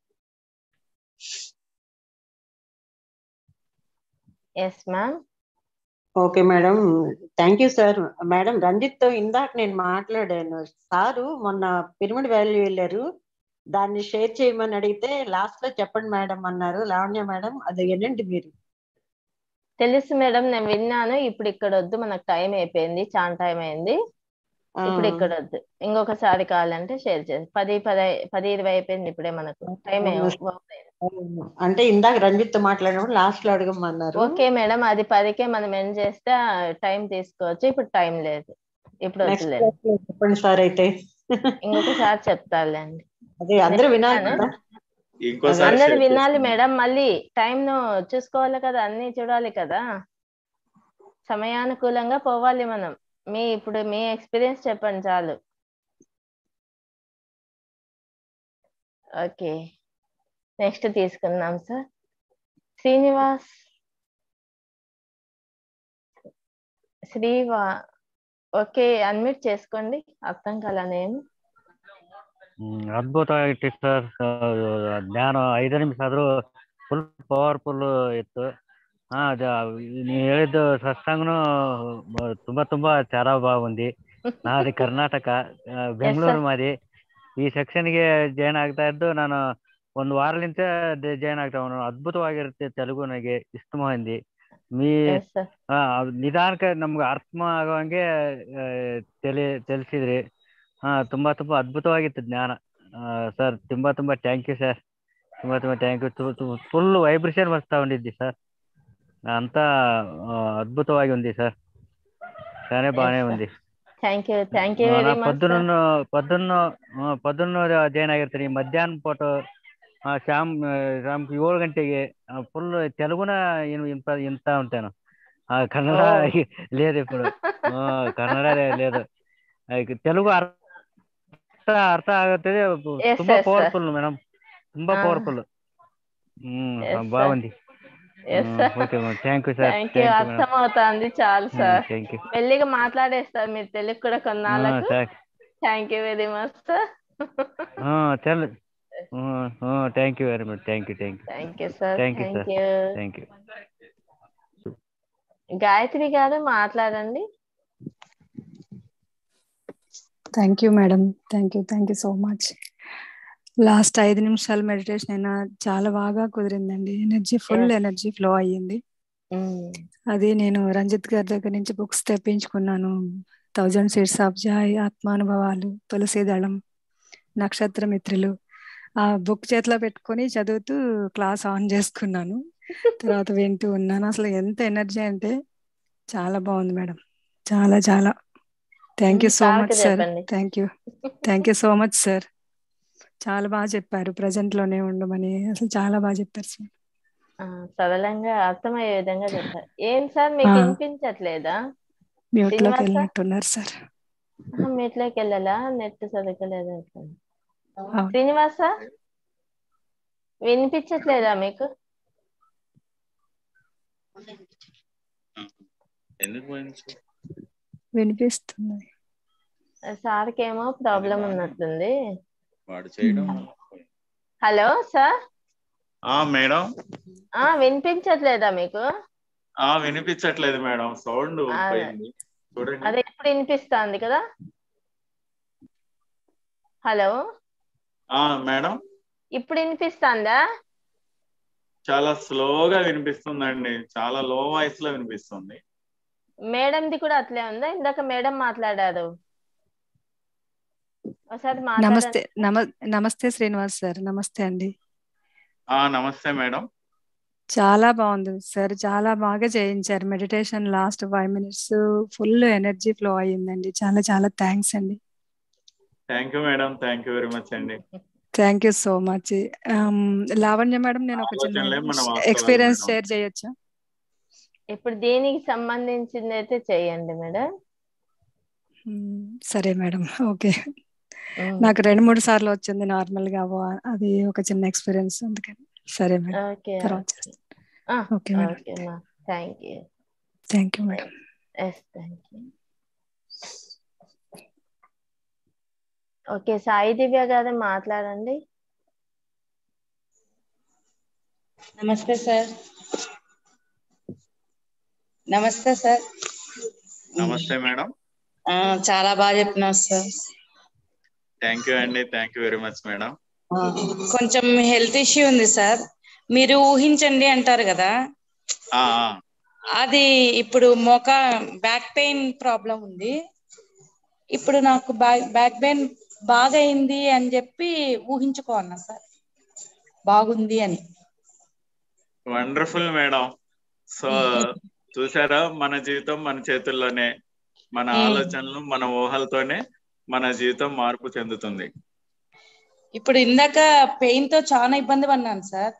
yes ma'am okay madam thank you sir madam Ranjith తో ఇందాక నేను మాట్లాడాను సారు మొన్న పిరమిడ్ వాల్యూ వెళ్ళారు దాన్ని షేర్ చేయమని అడిగితే లాస్ట్ లో చెప్పండి మేడం అన్నారు లావణ్య మేడం అది వినండి మీరు తెలుసు మేడం నేను విన్నాను ఇప్పుడు ఇక్కడ వద్దు మనకు టైం అయిపోయింది చాలా టైం అయింది ఆ, ఇప్పుడు ఇక్కడ వద్దు ఇంకొకసారి కావాలంటే షేర్ చేసి పది పది పది ఇరవై అయిపోయింది ఇప్పుడే మనకు టైం అంటే ఇందాక రంజిత్ తో మాట్లాడినప్పుడు లాస్ట్ లో అడగమన్నారు ఓకే మేడం అది పదికే మనం ఎండ్ చేస్తే టైం తీసుకోవచ్చు ఇప్పుడు టైం లేదు ఇప్పుడు నెక్స్ట్ వద్దులేదు చెప్పండి సార్ అయితే ఇంకొకసారి చెప్తారులేండి అదే అందరూ వినాలి విన్నాను. కదా ఇంకోసారి అందరు share వినాలి చేసుకోండి. మేడం మళ్ళీ టైం ను చూసుకోవాలి కదా అన్ని చూడాలి కదా సమయానుకూలంగా పోవాలి మనం మీ ఇప్పుడు మీ ఎక్స్పీరియన్స్ చెప్పండి చాలు ఓకే నెక్స్ట్ తీసుకుందాం సార్ శ్రీనివాస్ శ్రీవా ఓకే అన్మ్యూట్ చేసుకోండి అర్థం కాల నేను ಹ್ಮ್, ಅದ್ಭುತ ಆಗಿತ್ತು ಸರ್ ಜ್ಞಾನ ಐದು ನಿಮಿಷ ಆದ್ರೂ ಫುಲ್ ಪವರ್ಫುಲ್ ಇತ್ತು ಹಾ ಅದು ನೀವು ಹೇಳಿದ್ದು ಸತ್ಸಂಗನು ತುಂಬಾ ತುಂಬಾ చాలా బాగుంది నాది కర్ణాటక ఆ, బెంగళూరు మాది ఈ సెక్షన్ಗೆ ಜಾಯ್ನ್ ಆಗ್ತಾ ಇದ್ದು ನಾನು ಒಂದು ವಾರಲಿಂದ ಜಾಯ್ನ್ ಆಗ್ತಾ ఉన్నాను ಅದ್ಭುತವಾಗಿರುತ್ತೆ ತೆಲುಗು ನನಗೆ ಇಷ್ಟమైంది మీ ఎస్ సార్ ಆ, ಅದ್ ನಿಧಾನಕ್ಕೆ ನಮ್ಗೆ ಅರ್ಥ ಆಗೋಂಗೆ ಆ, ತೆಲಿ ತಿಳಿಸಿದ್ರಿ ಹಾ ತುಂಬಾ ತುಂಬಾ ಅದ್ಭುತವಾಗಿತ್ತು ಜ್ಞಾನ ಸರ್ ತುಂಬಾ ತುಂಬಾ ಥ್ಯಾಂಕ್ ಯು ಸರ್ ತುಂಬಾ ತುಂಬಾ ಥ್ಯಾಂಕ್ ಯು ఫుల్ వైబ్రేషన్ వస్తా ఉండిద్ది సార్ అంతా ఆ, అద్భుతವಾಗಿ ఉంది సార్ చాలా బాగానే Yes, sir. ఉంది థ్యాంక్ యూ థ్యాంక్ యూ ನಾನು వెరీ మచ్ పొద్దున్న పొద్దున్న ಆ, పొద్దున్న ಜಾಯ್ನ್ ಆಗಿರ್ತೀನಿ ಮಧ್ಯಾಹ್ನ ಪೋಟು ಶ್ಯಾಮ್ ಶ್ಯಾಮ್ ಏಳು ಗಂಟೆಗೆ ఫుల్ తెలుగున నేను ఇంత ఇంత ఉంటాను ఆ, కన్నడ Oh. లేదు ఇప్పుడు ఆ, కన్నడ లే- లేదు ఆ, తెలుగు అర్థ అర్థ ಆಗುತ್ತದೆ Yes, ತುಂಬಾ yes, sir. ಪವರ್ಫುಲ್ ಮೇಡಮ್ ತುಂಬಾ Ah. Powerful Yes, sir. బాగుంది yes sir okay madam thank you sir thank you అర్థం అవుతుంది చాలు సార్ థ్యాంక్ యూ మెల్లిగా మాట్లాడేస్తారు మీరు తెలుగు కూడా కొన్నాళ్ళకు sir thank you very much sir తెలు thank you very much thank you thank you thank you sir Thank you, thank sir. You thank you Gayatri garu మాట్లాడండి thank you madam thank you thank you so much last ఐదు నిమిషాలు మెడిటేషన్ అయినా చాలా బాగా కుదిరిందండి energy full Yes. Energy flow అయ్యింది మ్మ్. అది నేను రంజిత్ గారి దగ్గర నుంచి బుక్స్ తెప్పించుకున్నాను థౌజండ్ సీట్స్ ఆఫ్ జాయ్ ఆత్మానుభవాలు తులసి దళం నక్షత్ర మిత్రులు ఆ బుక్ చేతిలో పెట్టుకొని చదువుతూ క్లాస్ ఆన్ చేసుకున్నాను తర్వాత వింటూ ఉన్నాను అసలు ఎంత ఎనర్జీ అంటే చాలా బాగుంది మేడం చాలా చాలా థ్యాంక్ యూ సో సార్కి మచ్ సార్ చెప్పండి. Thank you thank you so much sir చాలా బాగా చెప్పారు ప్రజెంట్ లోనే ఉండమని అసలు చాలా బాగా చెప్పారు సార్ ఆ, సరళంగా అర్థమయ్యే విధంగా చెప్పారు ఏం సార్ మీకు ఆ. వినిపించట్లేదా మ్యూట్ లోకి శ్రీనివాస? వెళ్ళినట్టున్నారు సార్ ఆహా, మీట్లోకి వెళ్ళాలా నెట్ సరిగ్గా అవును. శ్రీనివాస వినిపించట్లేదా మీకు ఎందుకు పోయింది వినిపిస్తుంది సార్కి ఏమో ప్రాబ్లం ఉన్నట్టుంది వాడు చేయడం Hmm. వల్ల పోయింది. హలో సార్ ఆ మేడం ఆ వినిపించట్లేదా మీకు ఆ వినిపించట్లేదు మేడం సౌండ్ ఆ. పోయింది చూడండి అదే ఇప్పుడు వినిపిస్తుంది కదా హలో ఆ మేడం ఇప్పుడు వినిపిస్తుందా చాలా స్లోగా వినిపిస్తుందండి చాలా లో వాయిస్ లో వినిపిస్తుంది మేడంది కూడా అట్లే ఉందా ఇందాక మేడం మాట్లాడారు ఒకసారి మాట్లాడండి నమస్తే నమ నమస్తే శ్రీనివాస్ సార్ నమస్తే అండి ఆ నమస్తే మేడం చాలా బాగుంది సార్ చాలా బాగా చేయించారు meditation last five minutes full energy flow అయ్యిందండి చాలా చాలా థ్యాంక్స్ అండి thank you madam thank you very much అండి thank you so much Lavanya madam నేను ఒక ఆలోచనలే మన చిన్న వాస్తవాలు ఎక్స్పీరియన్స్ మేడం. షేర్ చేయొచ్చా ఇప్పుడు దీనికి సంబంధించింది అయితే చేయండి మేడం మ్మ్. సరే మేడం ఓకే ఉమ్. నాకు రెండు మూడు సార్లు వచ్చింది నార్మల్ గా అవ్వ- అది ఒక చిన్న ఎక్స్పీరియన్స్ అందుకని సరే మేడం ఓకే తర్వాత చేస్తాను. ఓకే మేడం ఓకే మా thank you thank you madam yes thank you okay Sai Divya garu మాట్లాడండి నమస్తే సార్ నమస్తే సార్ నమస్తే మేడం ఆ, చాలా బాగా చెప్పినారు సార్ థ్యాంక్ యూ అండి thank you very much madam ఆ, కొంచెం హెల్త్ ఇష్యూ ఉంది సార్ మీరు ఊహించండి అంటారు కదా ఆ, ఆ, అది ఇప్పుడు మోక బ్యాక్ పెయిన్ ప్రాబ్లం ఉంది ఇప్పుడు నాకు బ్యాక్ బ్యాక్ పెయిన్ బాగా అయింది అని చెప్పి ఊహించుకోవాలన్నా సార్ బాగుంది అని వండర్ఫుల్ మేడం సో చూసారా మన జీవితం మన చేతుల్లోనే మన మ్మ్. ఆలోచనలు మన ఊహలతోనే మన జీవితం మార్పు చెందుతుంది ఇప్పుడు ఇందాక పెయిన్ తో చాలా ఇబ్బంది పడినాను సార్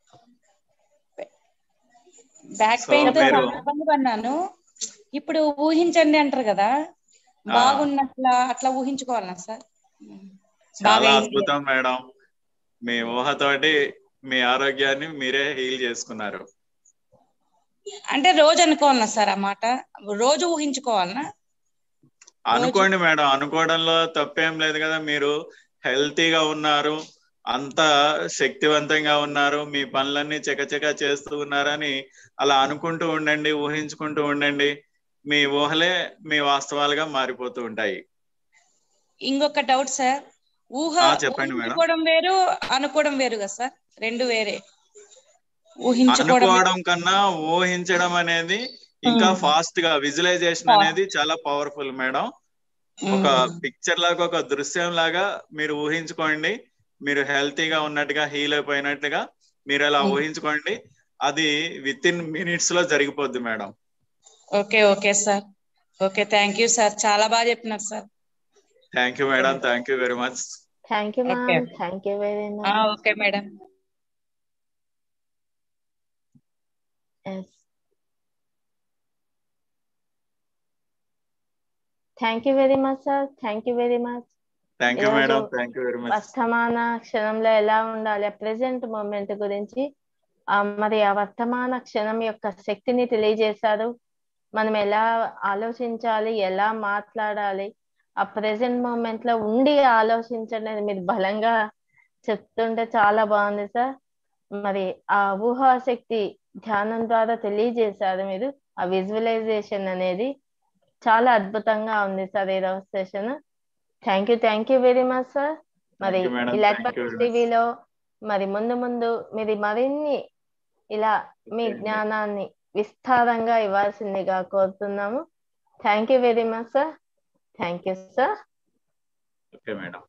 బ్యాక్ So, పెయిన్ తో మీరు- చాలా ఇబ్బంది పడినాను ఇప్పుడు ఊహించండి అంటారు కదా ఆ. బాగున్నట్లా అట్లా ఊహించుకోవాలనా సార్ బాగా చాలా అయింది. అద్భుతం మేడం మీ ఊహతోటి మీ ఆరోగ్యాన్ని మీరే హీల్ చేసుకున్నారు అంటే రోజు అనుకోవాలనా సార్ ఆ మాట రోజు ఊహించుకోవాలనా అనుకోండి మేడం అనుకోవడంలో తప్పేం లేదు కదా మీరు హెల్తీగా ఉన్నారు అంత శక్తివంతంగా ఉన్నారు మీ పనులన్నీ చకచక చేస్తూ ఉన్నారని అలా అనుకుంటూ ఉండండి ఊహించుకుంటూ ఉండండి మీ ఊహలే మీ వాస్తవాలుగా మారిపోతూ ఉంటాయి ఇంకొక డౌట్ సార్ ఊహ ఆ, చెప్పండి మేడం. ఊహించుకోవడం వేరు అనుకోవడం వేరు కదా సార్ రెండు వేరే ఊహించుకోవడం అనుకోవడం కన్నా ఊహించడం అనేది ఇంకా మ్మ్. ఫాస్ట్ గా విజువలైజేషన్ అనేది చాలా పవర్ఫుల్ మేడం ఒక మ్మ్. పిక్చర్ లాగా ఒక దృశ్యం లాగా మీరు ఊహించుకోండి మీరు హెల్తీగా ఉన్నట్టుగా హీల్ అయిపోయినట్టుగా మీరు అలా మ్మ్. ఊహించుకోండి అది విత్ ఇన్ మినిట్స్ లో జరిగిపోద్ది madam okay okay sir okay thank you sir చాలా బాగా చెప్పినారు sir thank you madam thank you very much thank you Okay. Ma'am thank you very ఆ, much okay madam yes thank you very much sir thank you very much thank you ఈరోజు madam thank you very much వర్తమాన క్షణంలో ఎలా ఉండాలి ప్రెసెంట్ మూమెంట్ గురించి ఆ, మరి ఆ వర్తమాన క్షణం యొక్క శక్తిని తెలియజేశారు మనం ఎలా ఆలోచించాలి ఎలా మాట్లాడాలి ఆ ప్రెసెంట్ మూమెంట్ లో ఉండి ఆలోచించండి అని మీరు బలంగా చెప్తుంటే చాలా బాగుంది సార్ మరి ఆ ఊహాశక్తి ధ్యానం ద్వారా తెలియజేశారు మీరు ఆ విజువలైజేషన్ అనేది చాలా అద్భుతంగా ఉంది సార్ ఈ రోజు session thank you thank you very much sir మరి Thank you, madam. ఈ Thank let you very much. టీవీలో మరి ముందు ముందు మీరు మరిన్ని ఇలా మీ Okay, జ్ఞానాన్ని విస్తారంగా ఇవ్వాల్సిందిగా కోరుతున్నాము thank you very much sir thank you sir okay madam